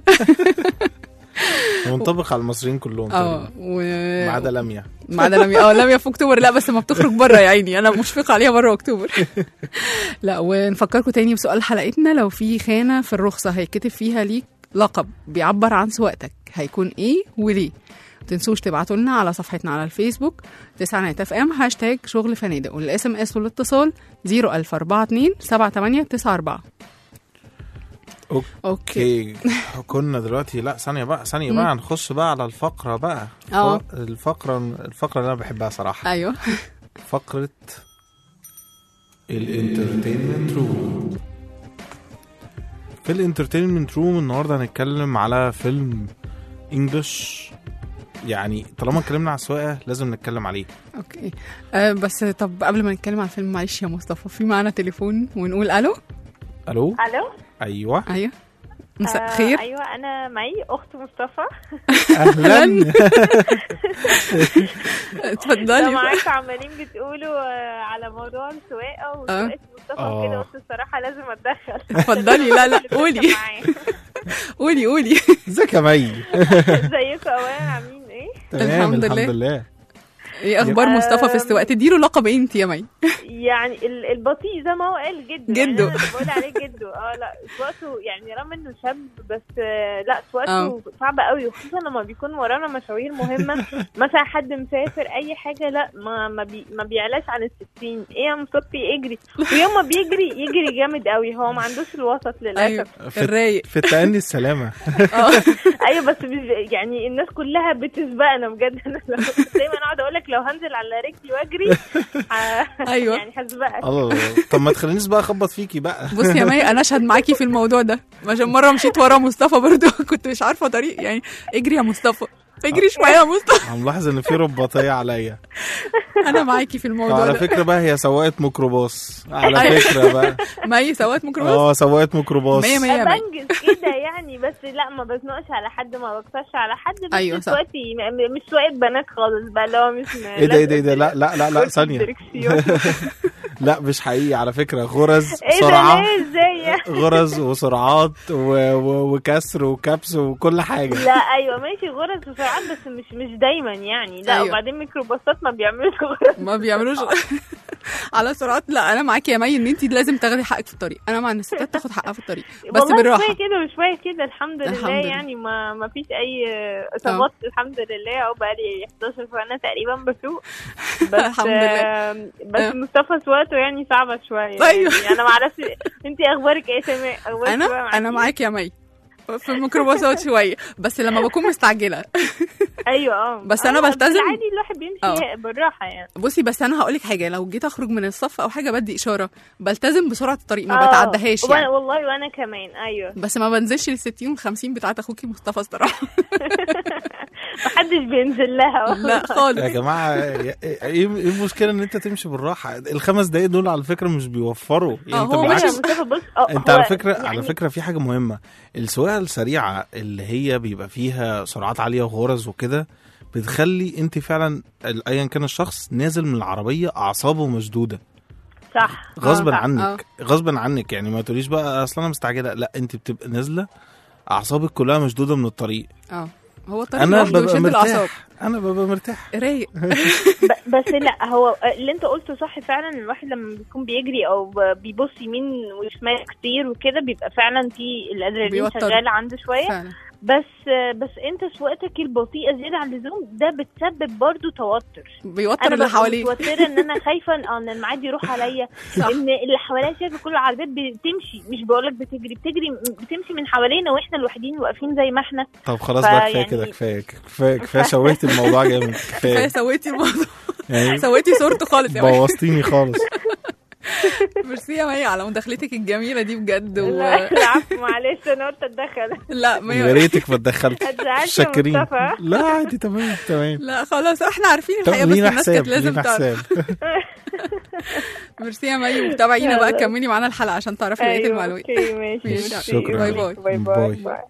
S3: منطبق على المصريين كلهم
S2: اه
S3: تقريباً.
S2: و...
S3: ما عدا لميا
S2: ما عدا لميا اه لميا في اكتوبر لا بس ما بتخرج بره يا عيني انا مشفقه عليها بره اكتوبر لا ونفكركم تاني بسؤال حلقتنا لو في خانه في الرخصه هيتكتب فيها ليك لقب بيعبر عن سواقتك هيكون ايه وليه ما تنسوش تبعتوا لنا على صفحتنا على الفيسبوك تسعينات اف ام هاشتاج شغل فنادق والاس ام اس والاتصال 01042 7894 اوكي
S3: اوكي كنا دلوقتي لا ثانية بقى ثانية بقى هنخش بقى على الفقرة بقى
S2: اه.
S3: ف- الفقرة الفقرة اللي انا بحبها صراحة
S2: ايوه
S3: فقرة الانترتينمنت روم في الانترتينمنت روم النهارده هنتكلم على فيلم انجلش يعني طالما اتكلمنا على السواقه لازم نتكلم عليه
S2: اوكي آه بس طب قبل ما نتكلم على الفيلم معلش يا مصطفى في معانا تليفون ونقول الو
S3: الو
S9: الو
S3: ايوه
S2: ايوه مساء
S9: آه،
S2: الخير
S9: ايوه انا معي اخت مصطفى
S3: اهلا
S9: لو
S2: اتفضلي
S9: معاكم عمالين بتقولوا آه، على موضوع السواقه وسواقه مصطفى
S3: آه.
S9: وكده قلت الصراحه لازم اتدخل
S2: اتفضلي لا لا قولي
S9: معايا.
S2: قولي قولي
S3: ازيك يا مي
S9: ازيكم اولا عاملين ايه
S3: تمام
S2: الحمد
S3: الحمد
S2: لله.
S3: لله
S2: ايه اخبار مصطفى في السواقه تديله لقب ايه انت يا مي
S9: يعني ال- البطيء زي ما هو قال جده
S2: جده.
S9: يعني أنا اللي بقول عليه جده اه لا سواقته يعني رغم انه شاب بس آه، لا سواقته
S2: آه.
S9: صعبه قوي وخصوصا لما بيكون ورانا مشاوير مهمه مثلا حد مسافر اي حاجه لا ما ما, بي ما بيعلاش عن الستين ايه يا مصطفى يجري ويوم ما بيجري يجري جامد قوي هو ما عندوش الوسط
S2: ايوه
S9: للاسف
S3: في-
S2: الرايق
S3: في التأني السلامه
S2: اه
S9: ايوه بس مش يعني الناس كلها بتسبقنا بجد انا لو دايما اقعد اقول لك لو هنزل على رجلي واجري ه-
S2: أيوة.
S9: يعني هسبقك
S3: الله طب ما تخلينيش بقى اخبط فيكي بقى
S2: بصي يا مي انا اشهد معاكي في الموضوع ده عشان مره مشيت ورا مصطفى برضو كنت مش عارفه طريق يعني اجري يا مصطفى اجريش معايا يا مصطفى
S3: انا ملاحظ ان في رباطيه عليا
S2: انا معاكي في الموضوع
S3: على
S2: ده
S3: فكره بقى هي سواقه ميكروباص على
S2: أيوة.
S3: فكره بقى
S2: مي سواقة ميكروباص
S3: اه سواقه ميكروباص
S2: مية مية يا مي
S9: بنجز كده يعني بس لا ما بزنقش على حد ما بكسرش على حد بس
S2: أيوة صح.
S9: سواقتي م- مش سواقة بنات خالص بقى اللي هو مش م-
S3: ايه ده ايه ده ايه ده لا لا لا لا
S9: كرسي
S3: ثانيه
S9: الدركسيون.
S3: لا مش حقيقي على فكره غرز
S9: ايه ده
S3: سرعه
S9: ليه ازاي يعني؟
S3: غرز وسرعات و... و... وكسر وكبس وكل حاجه
S9: لا ايوه ماشي غرز وسرعات بس مش مش دايما يعني لا
S2: أيوة.
S9: وبعدين ميكروباصات ما بيعملوش غرز
S2: ما بيعملوش على سرعات لا انا معاكي يا مي ان انت لازم تاخدي حقك في الطريق انا مع ان الستات تاخد حقها في الطريق بس
S9: والله
S2: بالراحه
S9: شويه كده وشويه كده الحمد لله
S2: الحمد لله.
S9: يعني ما ما فيش اي اصابات الحمد لله او بقى لي 11 سنه تقريبا بسوق بس
S2: الحمد لله.
S9: آم، بس
S2: آه.
S9: مصطفى سواقته يعني صعبه شويه
S2: أيوة.
S9: يعني انا ما اعرفش انت اخبارك ايه سماء اخبارك
S2: انا
S9: بقى
S2: انا معاكي يا مي في الميكروباصات شويه بس لما بكون مستعجله
S9: ايوه اه
S2: بس أنا
S9: آه،
S2: بلتزم.
S9: عادي الواحد بيمشي بالراحه يعني
S2: بصي بس انا هقول لك حاجه لو جيت اخرج من الصف او حاجه بدي اشاره بلتزم بسرعه الطريق ما
S9: آه،
S2: بتعدهاش
S9: وأنا
S2: يعني
S9: والله وانا كمان ايوه
S2: بس ما بنزلش لل 60 وال 50 بتاعت اخوكي مصطفى الصراحه
S9: محدش بينزل لها والله.
S2: لا خالص
S3: يا جماعه ايه ايه المشكله ان انت تمشي بالراحه الخمس دقايق دول على فكره مش بيوفروا يعني
S2: آه،
S3: انت
S2: هو
S9: ايوه يا
S3: بالعكس
S9: مصطفى بص آه،
S3: انت
S9: هو
S3: على فكره على
S9: يعني
S3: فكره في حاجه مهمه السواقه السريعه اللي هي بيبقى فيها سرعات عاليه وغرز وكده بتخلي انت فعلا ال- ايا كان الشخص نازل من العربيه اعصابه مشدوده
S9: صح
S3: غصبا
S9: صح.
S3: عنك غصبا عنك يعني ما تقوليش بقى اصل انا مستعجله لا انت بتبقى نازله اعصابك كلها مشدوده من الطريق
S2: اه هو الطريق
S3: انا
S2: لوحده
S3: ببقى
S2: يشد الاعصاب
S3: مرتاح انا ببقى مرتاح
S2: رايق
S9: ب- بس لا هو اللي انت قلته صح فعلا الواحد لما بيكون بيجري او ب- بيبص يمين وشمال كتير وكده بيبقى فعلا في الادرينالين
S2: بيوتر.
S9: شغال عنده شويه
S2: فعلا
S9: بس بس انت سواقتك البطيئه زياده عن اللزوم ده بتسبب برضو توتر
S2: بيوتر
S9: انا
S2: اللي
S9: ببقى
S2: حواليه
S9: متوتره ان انا خايفه ان ان الميعاد يروح عليا
S2: صح.
S9: ان اللي حواليا شايفه كل العربيات بتمشي مش بقولك بتجري بتجري بتمشي من حوالينا واحنا الوحيدين واقفين زي ما احنا
S3: طب خلاص بقى كفايه
S9: فيعني-
S3: كده كفايه كفايه كفايه شويت الموضوع جامد
S2: كفايه
S3: كفايه
S2: سويتي الموضوع
S3: يعني
S2: سويتي صورته خالص يا مي
S3: بوظتيني خالص
S2: ميرسي يا مي على مداخلتك الجميله دي بجد و...
S9: لا العفو معلش انا قلت اتدخل
S2: لا مي
S3: يا ريتك ما اتدخلت
S9: هتزعلش يا
S3: شاكرين
S9: مصطفى؟
S3: لا عادي تمام تمام
S2: لا خلاص احنا عارفين
S3: طب
S2: الحقيقه بس
S3: لينا
S2: الناس
S3: حساب
S2: كانت لازم
S3: لينا
S2: تعرف
S3: حساب
S2: ميرسي يا مي وتابعينا بقى
S9: يلا.
S2: كملي معانا الحلقه عشان تعرفي بقيه
S9: أيوة،
S2: المعلومات
S9: اوكي ماشي
S2: ماشي.
S9: ماشي.
S3: شكراً.
S2: باي باي.
S9: باي باي,
S3: باي.
S9: باي.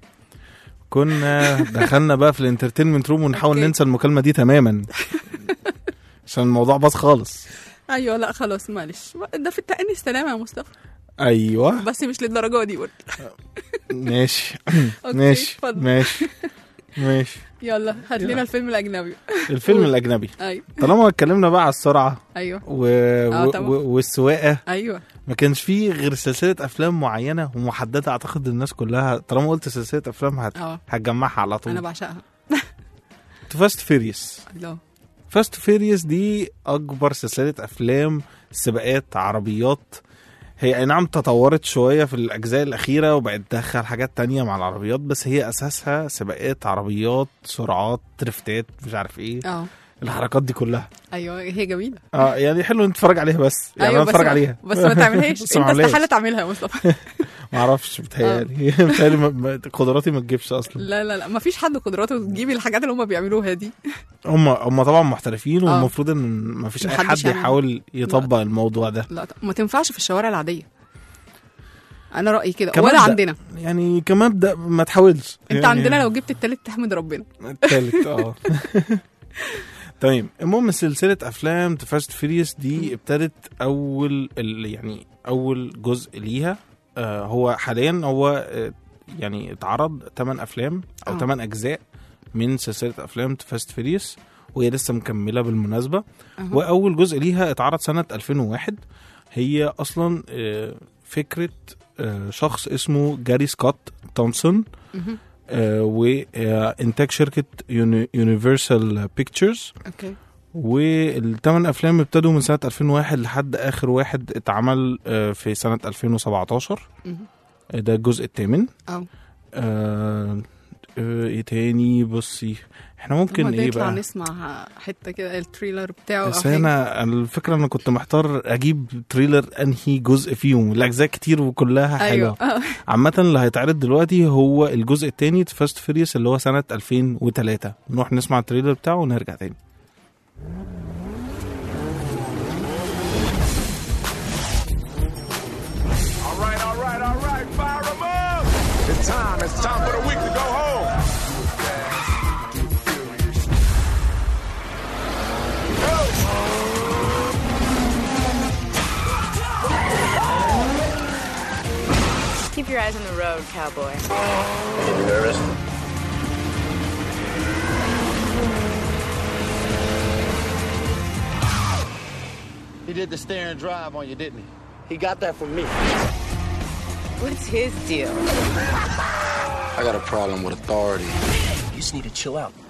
S3: كنا دخلنا بقى في الانترتينمنت روم ونحاول
S2: أوكي.
S3: ننسى المكالمه دي تماما عشان الموضوع باظ خالص
S2: ايوه لا خلاص معلش ده في التأني السلامه يا مصطفى
S3: ايوه
S2: بس مش للدرجه دي برضه
S3: ماشي
S2: أوكي،
S3: ماشي
S2: اتفضل.
S3: ماشي ماشي
S2: يلا هات لنا الفيلم الاجنبي
S3: الفيلم الاجنبي
S2: ايوه
S3: طالما اتكلمنا بقى على السرعه
S2: ايوه
S3: و...
S2: آه،
S3: و...
S2: طبعا.
S3: و... والسواقه
S2: ايوه
S3: ما كانش فيه غير سلسله افلام معينه ومحدده اعتقد الناس كلها طالما قلت سلسله افلام هت...
S2: اه
S3: هتجمعها على
S2: انا
S3: طول
S2: بعشقها
S3: فاست فيريوس
S2: لا
S3: فاست فيريوس دي اكبر سلسله افلام سباقات عربيات هي اي نعم تطورت شويه في الاجزاء الاخيره وبقت تدخل حاجات تانية مع العربيات بس هي اساسها سباقات عربيات سرعات درفتات مش عارف ايه
S2: اه
S3: الحركات دي كلها
S2: ايوه هي جميله
S3: اه يعني حلو نتفرج عليها بس يعني
S2: ايوه
S3: انا
S2: بس
S3: اتفرج
S2: ما-
S3: عليها
S2: بس ما تعملهاش
S3: بس ما
S2: انت
S3: أعملهاش.
S2: استحاله تعملها يا مصطفى
S3: ما اعرفش بتهيألي بتهيألي ما- ما- قدراتي ما تجيبش اصلا
S2: لا لا لا مفيش حد قدراته تجيب الحاجات اللي هم بيعملوها دي
S3: هم هم طبعا محترفين
S2: آه.
S3: والمفروض ان ما فيش اي
S2: محدش
S3: حد
S2: يعمل.
S3: يحاول يطبق الموضوع ده
S2: لا ما تنفعش في الشوارع العاديه انا رايي كده
S3: كمبدأ.
S2: ولا عندنا
S3: يعني كمبدأ ما تحاولش
S2: انت
S3: يعني
S2: عندنا لو جبت التالت تحمد ربنا
S3: التالت اه تمام المهم سلسلة أفلام فاست فيريوس دي ابتدت أول ال- يعني أول جزء ليها آه هو حاليا هو آه يعني اتعرض 8 أفلام أو
S2: آه.
S3: 8 أجزاء من سلسلة أفلام فاست فيريوس وهي لسه مكملة بالمناسبة
S2: أها.
S3: وأول جزء ليها اتعرض سنة 2001 هي أصلا آه فكرة آه شخص اسمه جاري سكوت تومسون
S2: مهم.
S3: آه، وانتاج شركه يونيفرسال بيكتشرز
S2: اوكي
S3: والثمان افلام ابتدوا من سنه 2001 لحد اخر واحد اتعمل آه، في سنه 2017
S2: مهم.
S3: آه، ده الجزء الثامن
S2: اه
S3: آه، آه، ايه تاني بصي احنا ممكن
S2: ممكن
S3: ايه
S2: نطلع
S3: بقى
S2: نسمع حته كده التريلر بتاعه أو
S3: بس
S2: حاجة.
S3: انا الفكره انا كنت محتار اجيب تريلر انهي جزء فيهم الاجزاء كتير وكلها حلوه
S2: ايوه آه.
S3: عامة اللي هيتعرض دلوقتي هو الجزء الثاني فاست فيريوس اللي هو سنة 2003 نروح نسمع التريلر بتاعه ونرجع تاني
S10: All right, all right, all right, fire 'em up! It's time, it's time for the week to go home.
S11: Keep your eyes on the road, cowboy.
S12: You nervous?
S13: He did the stare and drive on you, didn't he?
S12: He got that from me.
S11: What's his deal?
S12: I got a problem with authority.
S14: You just need to chill out.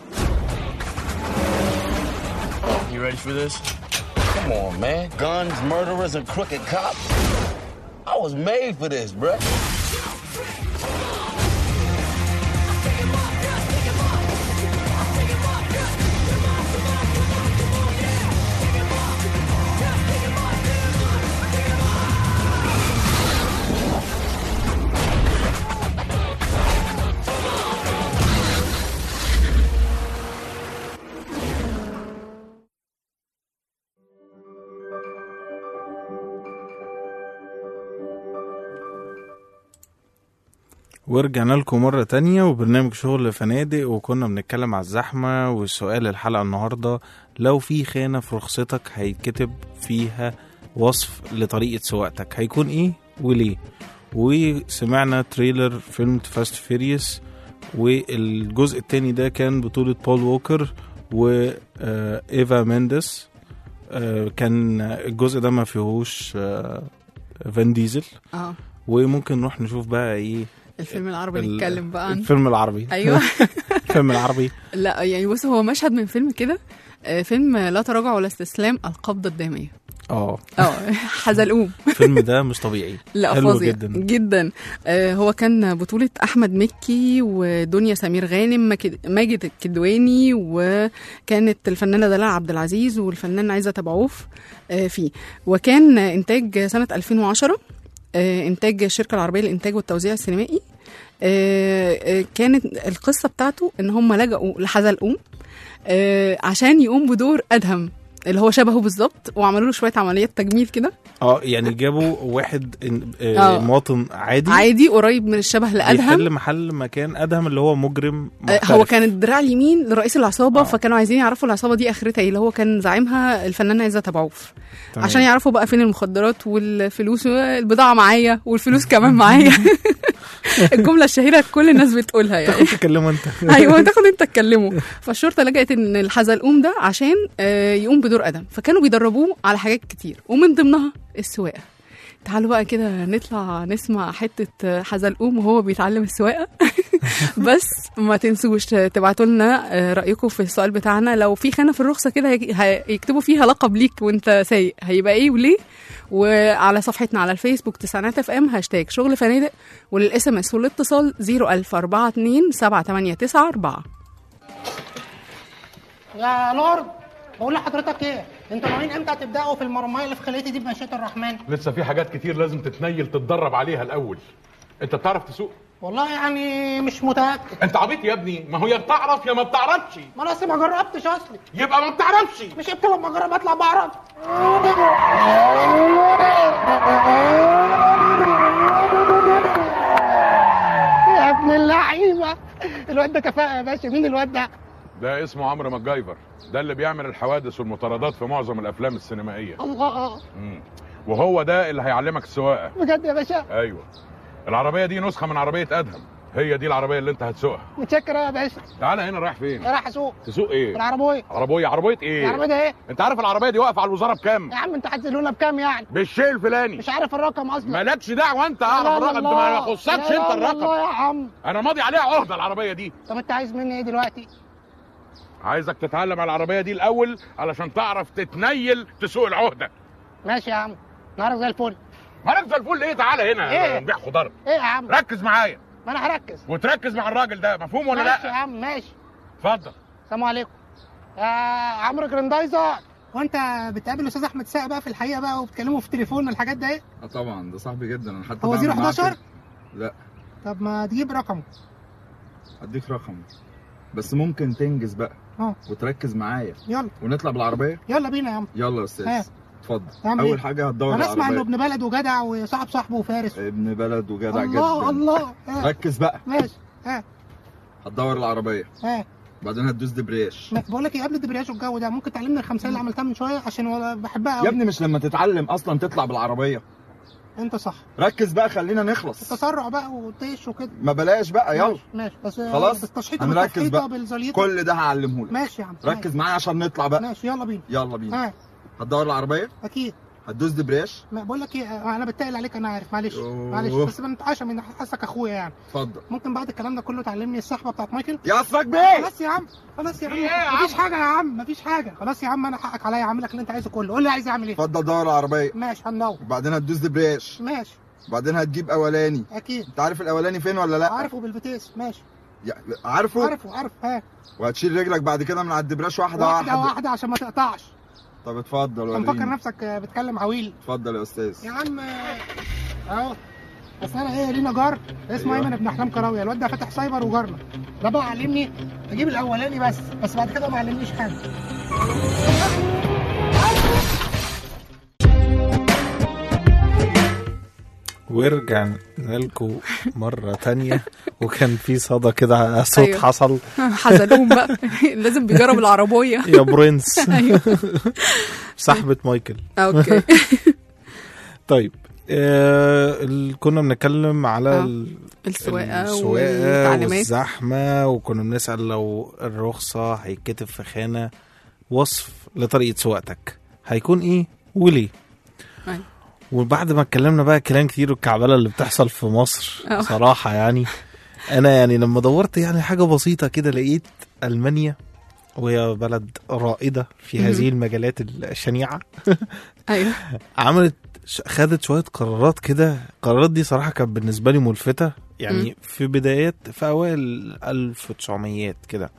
S12: You ready for this? Come on, man. Guns, murderers, and crooked cops. I was made for this, bruh.
S3: ورجعنا لكم مرة تانية وبرنامج شغل فنادق وكنا بنتكلم على الزحمة والسؤال الحلقة النهاردة لو في خانة في رخصتك هيتكتب فيها وصف لطريقة سواقتك هيكون ايه وليه وسمعنا تريلر فيلم فاست فيريوس والجزء التاني ده كان بطولة بول ووكر وإيفا مينديس آه، كان الجزء ده ما فيهوش آه، فان ديزل
S2: اه
S3: وممكن نروح نشوف بقى ايه
S2: الفيلم العربي
S3: ال-
S2: نتكلم بقى عنه
S3: الفيلم العربي
S2: ايوه
S3: الفيلم العربي
S2: لا يعني بص هو مشهد من فيلم كده آه، فيلم لا تراجع ولا استسلام القبضة الدامية
S3: اه
S2: اه حزلقوم
S3: الفيلم ده مش طبيعي
S2: لا
S3: حلو
S2: فظيع
S3: جدا
S2: جدا آه هو كان بطولة أحمد مكي ودنيا سمير غانم ماكد- ماجد الكدواني وكانت الفنانة دلال عبد العزيز والفنان عزة أبعوف آه فيه وكان إنتاج سنة 2010 آه إنتاج الشركة العربية للإنتاج والتوزيع السينمائي آه آه كانت القصة بتاعته إن هم لجأوا لحزلقوم آه عشان يقوم بدور أدهم اللي هو شبهه بالظبط وعملوا له شويه عمليات تجميل كده
S3: اه يعني جابوا واحد إن- آه
S2: آه.
S3: مواطن عادي
S2: عادي قريب من الشبه لادهم
S3: بيحل محل مكان ادهم اللي هو مجرم
S2: آه،
S3: محترف.
S2: هو كان الدراع اليمين لرئيس العصابه فكانوا عايزين يعرفوا العصابه دي اخرتها ايه اللي هو كان زعيمها الفنان عزت ابعوف
S3: تمام.
S2: عشان يعرفوا بقى فين المخدرات والفلوس البضاعه معايا والفلوس كمان معايا الجمله الشهيره كل الناس بتقولها يعني
S3: تاخد تكلمه انت
S2: ايوه تاخد انت تكلمه فالشرطه لجأت ان الحزلقوم ده عشان آه، يقوم بدور ادم فكانوا بيدربوه على حاجات كتير ومن ضمنها السواقه تعالوا بقى كده نطلع نسمع حته حزلقوم وهو بيتعلم السواقه بس ما تنسوش تبعتوا لنا آه، رايكم في السؤال بتاعنا لو في خانه في الرخصه كده هيك- هيكتبوا فيها لقب ليك وانت سايق هيبقى ايه وليه وعلى صفحتنا على الفيسبوك تسعينات اف ام هاشتاج شغل فنادق وللاس ام اس والاتصال 01042 7894
S15: يا لورد بقول لحضرتك ايه انتوا ناويين امتى تبداوا في المرميه اللي في خليتي دي بمشيئه الرحمن
S16: لسه في حاجات كتير لازم تتنيل تتدرب عليها الاول
S10: انت بتعرف تسوق
S15: والله يعني مش متاكد
S10: انت عبيط يا ابني ما هو يا بتعرف يا ما بتعرفش
S15: ما انا اصلي ما جربتش اصلي
S10: يبقى ما بتعرفش
S15: مش امتى لما اجرب اطلع بعرف يا ابن اللعيبه الواد ده كفاءه يا باشا مين الواد ده
S10: ده اسمه عمرو ماجايفر ده اللي بيعمل الحوادث والمطاردات في معظم الافلام السينمائيه
S15: الله
S10: مم. وهو ده اللي هيعلمك السواقه
S15: بجد يا باشا
S10: ايوه العربيه دي نسخه من عربيه ادهم هي دي العربيه اللي انت هتسوقها
S15: متشكر يا باشا
S10: تعالى هنا رايح فين
S15: رايح اسوق
S10: تسوق ايه
S15: العربيه
S10: عربيه عربيه ايه
S15: العربيه ده ايه
S10: انت عارف العربيه دي واقفه على الوزاره بكام
S15: يا عم انت هتزلونا بكام يعني
S10: بالشيء الفلاني
S15: مش عارف الرقم اصلا
S10: مالكش دعوه انت
S15: لا
S10: اعرف
S15: لا
S10: الرقم ده
S15: الله.
S10: ما يخصكش
S15: لا
S10: انت
S15: لا
S10: الرقم
S15: الله يا عم
S10: انا ماضي عليها عهده العربيه دي
S15: طب انت عايز مني ايه دلوقتي
S10: عايزك تتعلم على العربيه دي الاول علشان تعرف تتنيل تسوق العهده
S15: ماشي يا عم نهارك زي الفل
S10: مالك زي الفل ايه تعالى هنا
S15: إيه؟
S10: نبيع خضار
S15: ايه يا عم
S10: ركز معايا
S15: ما انا هركز
S10: وتركز مع الراجل ده مفهوم ولا
S15: ماشي يا
S10: لا
S15: عم ماشي
S10: اتفضل
S15: السلام عليكم يا عمرو جراندايزر وانت بتقابل استاذ احمد ساق بقى في الحقيقه بقى وبتكلموا في التليفون والحاجات ده ايه
S16: اه طبعا ده صاحبي جدا انا حتى
S15: هو
S16: بعمل معاه
S15: 011
S16: كده. لا
S15: طب ما تجيب رقمه
S16: اديك رقم بس ممكن تنجز بقى
S15: اه
S16: وتركز معايا
S15: يلا
S16: ونطلع بالعربيه
S15: يلا بينا يا عم
S16: يلا يا
S15: ها.
S16: استاذ اتفضل
S15: تعمل
S16: اول
S15: إيه؟
S16: حاجه هتدور
S15: انا
S16: على
S15: اسمع انه
S16: العربيه
S15: ابن بلد وجدع وصاحب صاحبه وفارس
S16: ابن بلد وجدع
S15: الله
S16: جدا
S15: الله ها.
S16: ركز بقى
S15: ماشي ها
S16: هتدور العربيه
S15: ها
S16: بعدين هتدوس دبرياج
S15: ما- بقول لك ايه قبل الدبرياج والجو ده ممكن تعلمني الخمسيه اللي عملتها من شويه عشان ولا بحبها قوي
S16: يا ابني مش لما تتعلم اصلا تطلع بالعربيه
S15: انت صح
S16: ركز بقى خلينا نخلص
S15: التسرع بقى وطيش وكده
S16: ما بلاش بقى يلا
S15: ماشي ماشي بس
S16: خلاص
S15: بالتشحيط
S16: هنركز
S15: وبالتفحيطه
S16: بقى
S15: بالزليطه
S16: كل ده هعلمه لك
S15: ماشي يا عم
S16: ركز معايا عشان نطلع بقى
S15: ماشي يلا بينا
S16: يلا بينا
S15: ها
S16: هتدور العربيه
S15: اكيد
S16: هتدوس دبرياج
S15: ما بقول لك ايه آه، انا بتقل عليك انا عارف معلش
S16: أوه.
S15: معلش بس بنتعشى من حاسك اخويا يعني
S16: اتفضل
S15: ممكن بعد الكلام ده كله تعلمني السحبه بتاعت مايكل
S16: يا اصلك بيه
S15: خلاص يا عم خلاص يا عم
S10: إيه يا
S15: مفيش حاجه يا عم مفيش حاجه خلاص يا عم انا حقك عليا اعمل لك اللي انت عايزه كله قول لي عايز اعمل ايه
S16: اتفضل دور العربيه
S15: ماشي هندور
S16: وبعدين هتدوس دبرياج
S15: ماشي
S16: بعدين هتجيب اولاني
S15: اكيد
S16: انت عارف الاولاني فين ولا لا
S15: عارفه بالفتيس ماشي
S16: يا- عارفه
S15: عارفه عارف ها
S16: وهتشيل رجلك بعد كده من على الدبرياج واحده
S15: واحده
S16: واحده,
S15: واحده عشان ما تقطعش
S16: طب اتفضل
S15: انت مفكر
S16: وريني
S15: نفسك آه، بتكلم عويل
S16: اتفضل يا استاذ
S15: يا عم آه، اهو بس انا ايه لينا جار اسمه
S16: أيوة.
S15: ايمن ابن احلام كراويه الواد ده فاتح سايبر وجارنا ده بقى علمني اجيب الاولاني بس بس بعد كده ما علمنيش حاجه
S3: ورجعنا لكم مرة تانية وكان في صدى كده صوت
S2: أيوة.
S3: حصل
S2: حزلوم بقى لازم بيجرب العربيه
S3: يا برنس
S2: ايوه
S3: صاحبة مايكل
S2: اوكي
S3: طيب آه ال- كنا بنتكلم على
S2: آه.
S3: ال-
S2: السواقه
S3: السواقة
S2: والتعليمات
S3: والزحمة وكنا بنسأل لو الرخصة هيتكتب في خانة وصف لطريقة سواقتك هيكون ايه وليه
S2: أيوة.
S3: وبعد ما اتكلمنا بقى كلام كتير والكعبلة اللي بتحصل في مصر
S2: أه.
S3: صراحة يعني انا يعني لما دورت يعني حاجة بسيطة كده لقيت المانيا وهي بلد رائدة في
S2: مهم.
S3: هذه المجالات الشنيعة
S2: ايوه
S3: عملت ش- خدت شويه قرارات كده القرارات دي صراحه كانت بالنسبه لي ملفته يعني
S2: مم.
S3: في بدايات في اوائل 1900 كده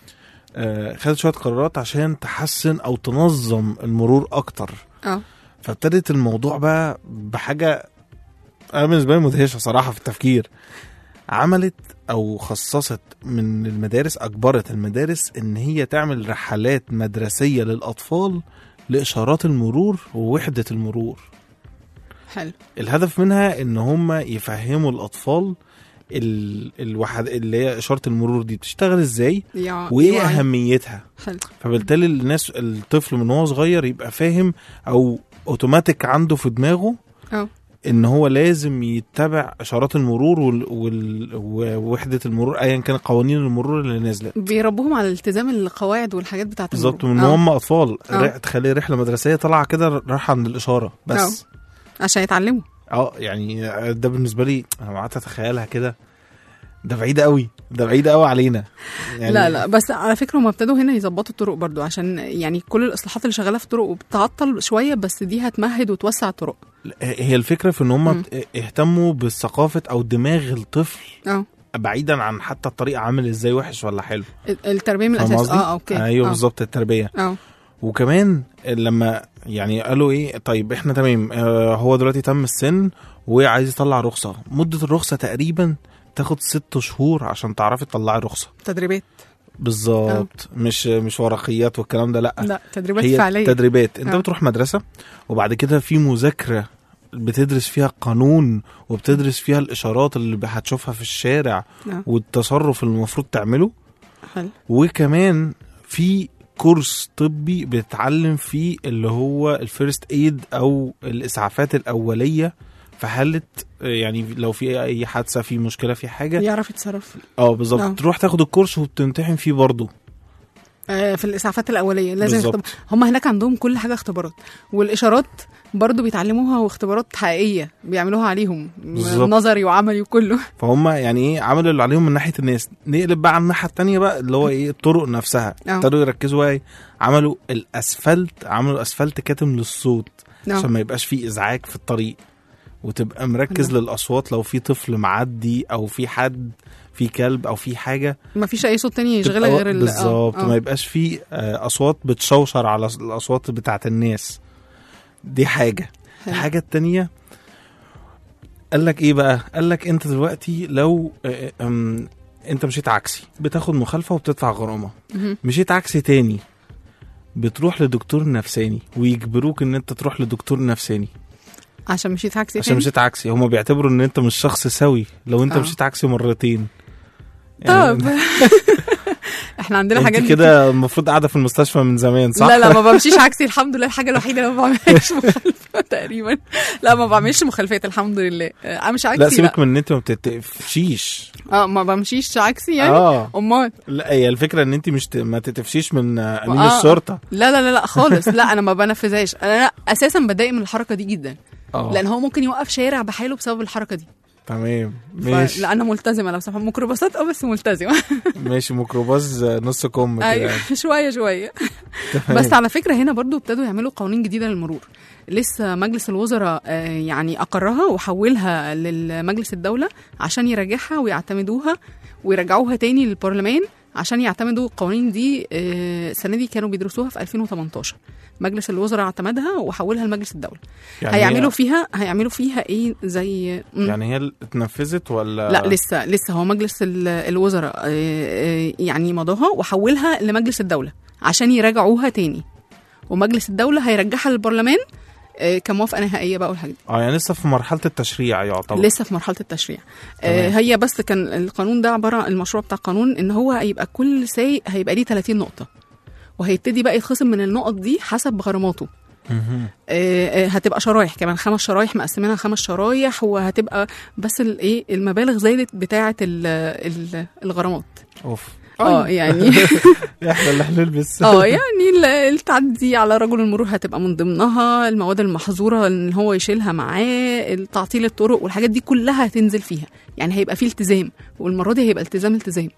S3: آه، خدت شويه قرارات عشان تحسن او تنظم المرور اكتر
S2: اه
S3: فابتدت الموضوع بقى بحاجه انا بالنسبه لي مدهشه صراحه في التفكير عملت او خصصت من المدارس اجبرت المدارس ان هي تعمل رحلات مدرسيه للاطفال لاشارات المرور ووحده المرور
S2: حلو
S3: الهدف منها ان هم يفهموا الاطفال ال... الوحد اللي هي اشاره المرور دي بتشتغل ازاي
S2: يا
S3: وايه
S2: يوعي.
S3: اهميتها
S2: حلو
S3: فبالتالي الناس الطفل من هو صغير يبقى فاهم او اوتوماتيك عنده في دماغه
S2: اه
S3: ان هو لازم يتبع اشارات المرور وال... وال... ووحده المرور ايا كان قوانين المرور اللي نازله
S2: بيربوهم على التزام القواعد والحاجات بتاعت
S3: بالظبط
S2: المرور.
S3: من
S2: آه.
S3: هم اطفال
S2: آه.
S3: رح- تخلي رحله مدرسيه طالعه كده رايحه عند الاشاره بس
S2: عشان يتعلموا
S3: اه يعني ده بالنسبه لي انا قعدت اتخيلها كده ده بعيد قوي ده بعيد قوي علينا يعني
S2: لا لا بس على فكره هم ابتدوا هنا يظبطوا الطرق برضو عشان يعني كل الاصلاحات اللي شغاله في الطرق وبتعطل شويه بس دي هتمهد وتوسع الطرق
S3: هي الفكره في ان هم
S2: مم.
S3: اهتموا بالثقافه او دماغ الطفل
S2: اه
S3: بعيدا عن حتى الطريق عامل ازاي وحش ولا حلو
S2: التربيه من
S3: فاهم
S2: الاساس
S3: قصدي؟
S2: اه اوكي
S3: ايوه
S2: آه.
S3: بالظبط التربيه
S2: اه
S3: وكمان لما يعني قالوا ايه طيب احنا تمام آه هو دلوقتي تم السن وعايز يطلع رخصه مده الرخصه تقريبا تاخد ست شهور عشان تعرفي تطلعي رخصه
S2: تدريبات
S3: بالظبط مش مش ورقيات والكلام ده لا
S2: لا تدريبات
S3: هي
S2: فعليه
S3: تدريبات انت
S2: آه.
S3: بتروح مدرسه وبعد كده في مذاكره بتدرس فيها قانون وبتدرس فيها الاشارات اللي هتشوفها في الشارع
S2: آه.
S3: والتصرف اللي المفروض تعمله
S2: حلو
S3: وكمان في كورس طبي بتتعلم فيه اللي هو الفيرست ايد او الاسعافات الاوليه في حاله يعني لو في اي حادثه في مشكله في حاجه
S2: يعرف يتصرف
S3: اه بالظبط
S2: آه.
S3: تروح تاخد الكورس وبتمتحن فيه برضه
S2: آه، في الاسعافات الاوليه لازم
S3: بالظبط.
S2: يختبر. هم هناك عندهم كل حاجه اختبارات والاشارات برضو بيتعلموها واختبارات حقيقيه بيعملوها عليهم
S3: بالظبط.
S2: نظري وعملي وكله
S3: فهم يعني ايه عملوا اللي عليهم من ناحيه الناس نقلب بقى على الناحيه التانية بقى اللي هو ايه الطرق نفسها
S2: آه.
S3: ابتدوا يركزوا بقى إيه؟ عملوا الاسفلت عملوا اسفلت كاتم للصوت
S2: آه.
S3: عشان ما يبقاش فيه ازعاج في الطريق وتبقى مركز
S2: آه.
S3: للاصوات لو في طفل معدي او في حد في كلب او في حاجه
S2: ما فيش اي صوت تاني يشغلك
S3: تبقى-
S2: غير ال- آه،
S3: بالظبط
S2: آه.
S3: ما يبقاش فيه آه، اصوات بتشوشر على الاصوات بتاعت الناس دي حاجه الحاجه التانية قال لك ايه بقى قال لك انت دلوقتي لو آه، أم، انت مشيت عكسي بتاخد مخالفه وبتدفع غرامه
S2: مهم.
S3: مشيت عكسي تاني بتروح لدكتور نفساني ويجبروك ان انت تروح لدكتور نفساني
S2: عشان مشيت عكسي
S3: عشان
S2: تاني؟
S3: مشيت عكسي هما بيعتبروا ان انت مش شخص سوي لو انت
S2: آه.
S3: مشيت عكسي مرتين
S2: طب احنا عندنا حاجات
S3: انت كده المفروض قاعده في المستشفى من زمان صح
S2: لا لا ما بمشيش عكسي الحمد لله الحاجه الوحيده اللي ما بعملهاش مخالفه تقريبا لا ما بعملش مخالفات الحمد لله آه، امشي عكسي
S3: لا
S2: لا,
S3: سيبك من ان انت ما بتتقفشيش
S2: اه ما بمشيش عكسي يعني
S3: اه
S2: امال
S3: لا هي الفكره ان انت مش ت... ما تتفشيش من آه، امين
S2: آه.
S3: الشرطه
S2: لا لا لا لا خالص لا انا ما بنفذهاش انا لا اساسا بتضايق من الحركه دي جدا
S3: اه
S2: لان هو ممكن يوقف شارع بحاله بسبب الحركه دي
S3: تمام
S2: ف-
S3: ماشي
S2: لا انا ملتزمه لو سمحت ميكروباصات اه بس ملتزمه
S3: ماشي ميكروباص آه، نص كم كده
S2: ايوه
S3: يعني.
S2: شويه شويه
S3: تمام.
S2: بس على فكره هنا برضو ابتدوا يعملوا قوانين جديده للمرور لسه مجلس الوزراء آه، يعني اقرها وحولها لمجلس الدوله عشان يراجعها ويعتمدوها ويرجعوها تاني للبرلمان عشان يعتمدوا القوانين دي آه، السنه دي كانوا بيدرسوها في 2018 مجلس الوزراء اعتمدها وحولها لمجلس الدوله
S3: يعني
S2: هيعملوا
S3: هي-
S2: فيها هيعملوا فيها ايه زي مم.
S3: يعني هي اتنفذت ولا
S2: لا لسه لسه هو مجلس ال- الوزراء آه، آه، يعني مضاها وحولها لمجلس الدولة عشان يراجعوها تاني ومجلس الدولة هيرجعها للبرلمان آه، كموافقة نهائية بقى والحاجات دي
S3: اه يعني لسه في مرحله التشريع يعتبر
S2: لسه في مرحلة التشريع آه،
S3: تمام.
S2: هي بس كان القانون ده عبارة عن المشروع بتاع القانون ان هو هيبقى كل سايق هيبقى ليه 30 نقطة وهيبتدي بقى يتخصم من النقط دي حسب غراماته
S3: مهم.
S2: آه، آه، هتبقى شرايح كمان خمس شرايح مقسمينها خمس شرايح وهتبقى بس الايه المبالغ زادت بتاعه ال- ال- الغرامات
S3: اوف
S2: اه يعني
S3: احنا اللي هنلبس
S2: اه يعني ال- التعدي على رجل المرور هتبقى من ضمنها المواد المحظوره ان هو يشيلها معاه تعطيل الطرق والحاجات دي كلها هتنزل فيها يعني هيبقى فيه التزام والمره دي هيبقى التزام التزام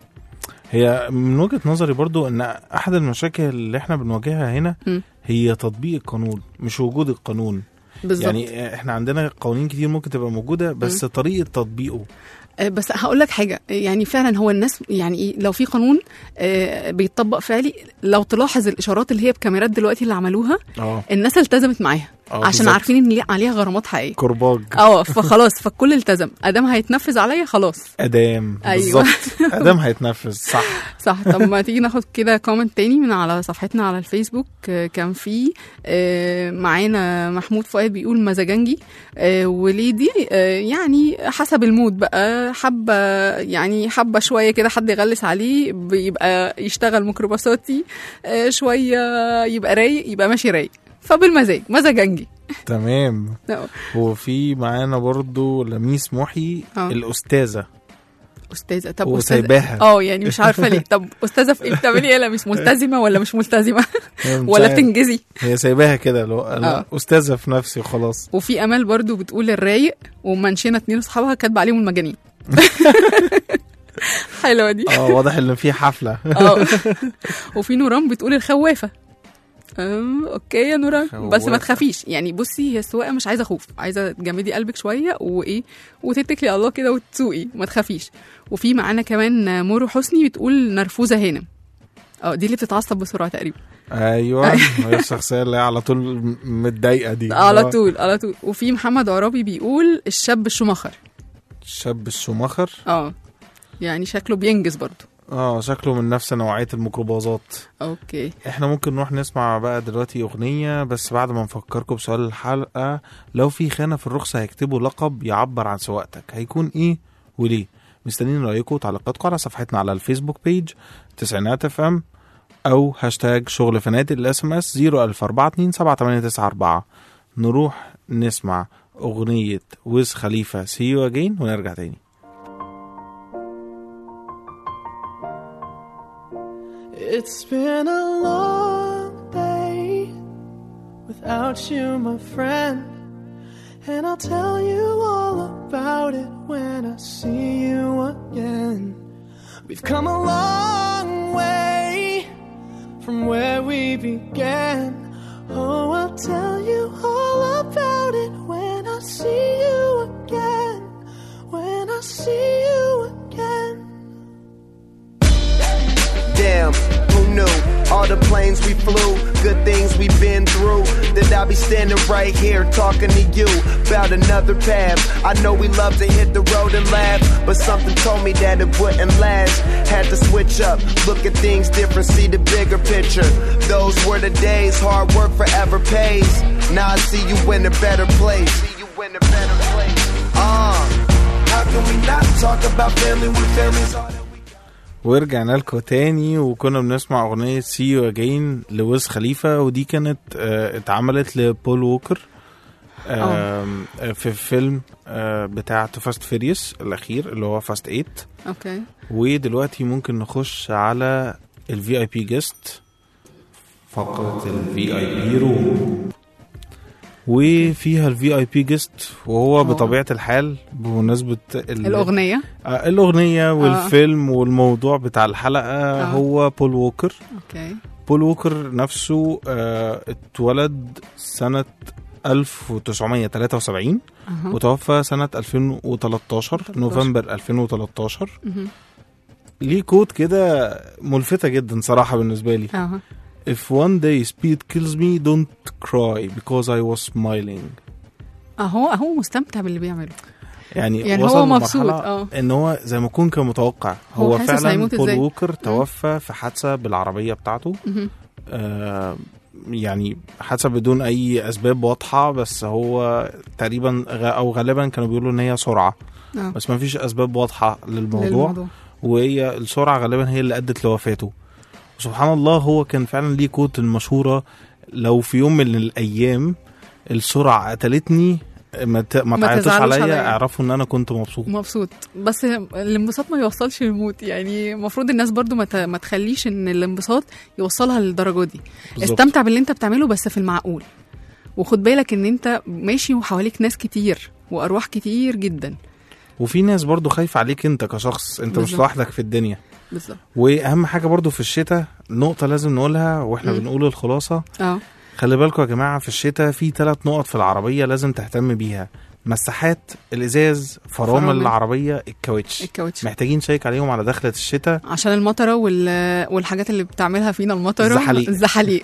S3: هي من وجهه نظري برضو ان احد المشاكل اللي احنا بنواجهها هنا
S2: م.
S3: هي تطبيق القانون مش وجود القانون
S2: بالظبط.
S3: يعني احنا عندنا قوانين كتير ممكن تبقى موجوده بس طريقه تطبيقه
S2: آه، بس هقول لك حاجه يعني فعلا هو الناس يعني ايه لو في قانون آه، بيتطبق فعلي لو تلاحظ الاشارات اللي هي بكاميرات دلوقتي اللي عملوها
S3: اه
S2: الناس التزمت معاها
S3: آه،
S2: عشان
S3: بالظبط.
S2: عارفين ان ليه- عليها غرامات حقيقيه
S3: كرباج
S2: اه فخلاص فالكل التزم ادام هيتنفذ عليا خلاص
S3: ادام
S2: أيوة.
S3: بالظبط ادام هيتنفذ صح
S2: صح طب ما تيجي ناخد كده كومنت تاني من على صفحتنا على الفيسبوك آه، كان في آه، معانا محمود فؤاد بيقول مزاجنجي آه، وليدي آه، يعني حسب المود بقى حبه يعني حبه شويه كده حد يغلس عليه بيبقى يشتغل ميكروباصاتي آه، شويه يبقى رايق يبقى ماشي رايق فبالمزاج مزاجنجي
S3: تمام
S2: آه.
S3: وفي معانا برضو لميس محي
S2: آه.
S3: الاستاذه
S2: استاذه طب
S3: وسايباها.
S2: أستاذة- اه يعني مش عارفه ليه طب استاذه في ايه بتعملي ايه لا مش ملتزمه ولا مش ملتزمه
S3: هي مش
S2: ولا
S3: عارف.
S2: بتنجزي
S3: هي سايباها كده لو انا
S2: آه.
S3: استاذه في نفسي وخلاص
S2: وفي امال برضو بتقول الرايق ومنشنه اتنين اصحابها كاتبه عليهم المجانين حلوه دي
S3: اه واضح ان في حفله
S2: اه وفي نوران بتقول الخوافه آه، اوكي يا نوران بس ما
S3: خوافة.
S2: تخافيش يعني بصي هي السواقه مش عايزه خوف عايزه تجمدي قلبك شويه وايه وتتكلي على الله كده وتسوقي ما تخافيش وفي معانا كمان مورو حسني بتقول نرفوزه هانم اه دي اللي بتتعصب بسرعه تقريبا
S3: ايوه هي الشخصيه اللي هي على طول م- متضايقه دي
S2: على
S3: آه.
S2: طول على طول وفي محمد عرابي بيقول الشاب الشمخر
S3: الشاب الشمخر
S2: اه يعني شكله بينجز برضو
S3: اه شكله من نفس نوعيه الميكروباصات
S2: اوكي
S3: احنا ممكن نروح نسمع بقى دلوقتي اغنيه بس بعد ما نفكركم بسؤال الحلقه لو في خانه في الرخصه هيكتبوا لقب يعبر عن سواقتك هيكون ايه وليه مستنيين رايكم وتعليقاتكم على صفحتنا على الفيسبوك بيج تسعينات اف ام او هاشتاج شغل فنادق الاس ام اس 00427 نروح نسمع اغنيه ويز خليفه سي يو اجين ونرجع تاني
S17: It's been a long day without you, my friend. And I'll tell you all about it when I see you again. We've come a long way from where we began. Oh, I'll tell you all about it when I see you again. When I see you again.
S18: Damn, who knew? All the planes we flew, good things we've been through. That I'll be standing right here talking to you about another path. I know we love to hit the road and laugh, but something told me that it wouldn't last. Had to switch up, look at things different, see the bigger picture. Those were the days, hard work forever pays. Now I see you in a better place. See you in a better place. Uh, how can we not talk about family when families are
S3: ورجعنا لكم تاني وكنا بنسمع اغنيه سي يو اجين لويز خليفه ودي كانت آه، اتعملت لبول ووكر آم، آه، في فيلم آه، بتاع فاست فيريوس الاخير اللي هو فاست 8
S2: اوكي
S3: ودلوقتي ممكن نخش على الفي اي بي جيست فقره الفي اي بي روم وفيها الفي اي بي جيست وهو بطبيعه الحال بمناسبه ال-
S2: الاغنيه
S3: آه، الأغنية والفيلم والموضوع بتاع الحلقة
S2: آه.
S3: هو بول ووكر
S2: اوكي
S3: بول ووكر نفسه آه، اتولد سنة 1973
S2: أها.
S3: وتوفى سنة 2013 نوفمبر 2013
S2: مهم.
S3: ليه كود كده ملفتة جدا صراحة بالنسبة لي
S2: اها
S3: If one day speed kills me don't cry because I was smiling
S2: اهو اهو مستمتع باللي بيعمله
S3: يعني,
S2: يعني
S3: وصل
S2: هو
S3: لمرحلة
S2: مبسوط، اه.
S3: ان هو زي ما يكون كان متوقع
S2: هو
S3: هو,
S2: حاسس
S3: فعلا
S2: هيموت
S3: بول
S2: ازاي.
S3: ووكر توفى في حادثه بالعربيه بتاعته
S2: مهم.
S3: آه يعني حادثه بدون اي اسباب واضحه بس هو تقريبا غ- او غالبا كانوا بيقولوا ان هي سرعه
S2: آه.
S3: بس ما فيش اسباب واضحه للموضوع,
S2: للموضوع.
S3: وهي السرعه غالبا هي اللي ادت لوفاته وسبحان الله هو كان فعلا ليه كوت المشهوره لو في يوم من الايام السرعه قتلتني ما, ت... ما
S2: ما
S3: تعيطوش
S2: تزعلوش
S3: عليا
S2: عليا.
S3: اعرفوا ان انا كنت مبسوط
S2: مبسوط بس الانبساط ما يوصلش للموت يعني المفروض الناس برضو ما, ت... ما تخليش ان الانبساط يوصلها للدرجه دي
S3: بالظبط.
S2: استمتع باللي انت بتعمله بس في المعقول وخد بالك ان انت ماشي وحواليك ناس كتير وارواح كتير جدا
S3: وفي ناس برضو خايفه عليك انت كشخص انت مش
S2: بالظبط.
S3: لوحدك في الدنيا
S2: بالظبط
S3: واهم حاجه برضو في الشتاء نقطه لازم نقولها واحنا
S2: مم.
S3: بنقول الخلاصه
S2: اه
S3: خلي بالكم يا جماعه في الشتاء في ثلاث نقط في العربيه لازم تهتم بيها مساحات الازاز فرامل
S2: فرامل.
S3: العربيه الكاوتش
S2: الكاوتش
S3: محتاجين نشيك عليهم على دخله الشتاء
S2: عشان المطره وال... والحاجات اللي بتعملها فينا المطره
S3: الزحاليق.
S2: الزحاليق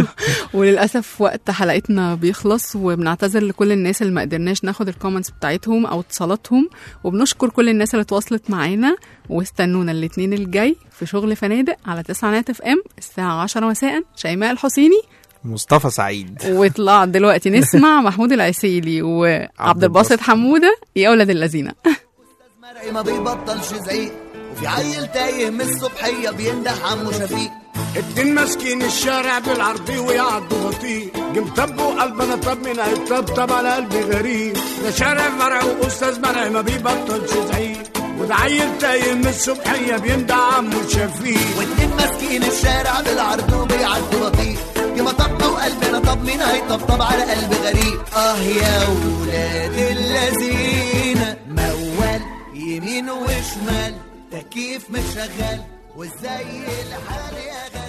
S2: وللاسف وقت حلقتنا بيخلص وبنعتذر لكل الناس اللي ما قدرناش ناخد الكومنتس بتاعتهم او اتصالاتهم وبنشكر كل الناس اللي تواصلت معانا واستنونا الاثنين الجاي في شغل فنادق على تسعة اف ام الساعه 10 مساء شيماء الحسيني
S3: مصطفى سعيد
S2: واطلع دلوقتي نسمع محمود العسيلي وعبد الباسط حموده يا اولاد اللذينه
S19: مرعي ما بيبطلش زعيق وفي عيل تايه من الصبحيه بينده عمو شفيق
S4: اتنين ماسكين الشارع بالعرضي ويعدوا بطيء جم طبوا قلبنا طب من هيطبطب على قلبي غريب ده شارع مرعي واستاذ مرعي ما بيبطلش زعيق وده عيل تايه من الصبحيه بيندع عمو شفيق
S19: واتنين ماسكين الشارع بالعرض وبيعدوا بطيء يا ما طبطوا قلبنا طب مين هيطبطب على قلب غريب اه يا ولاد اللذين موال يمين وشمال تكييف مش شغال وازاي الحال يا غالي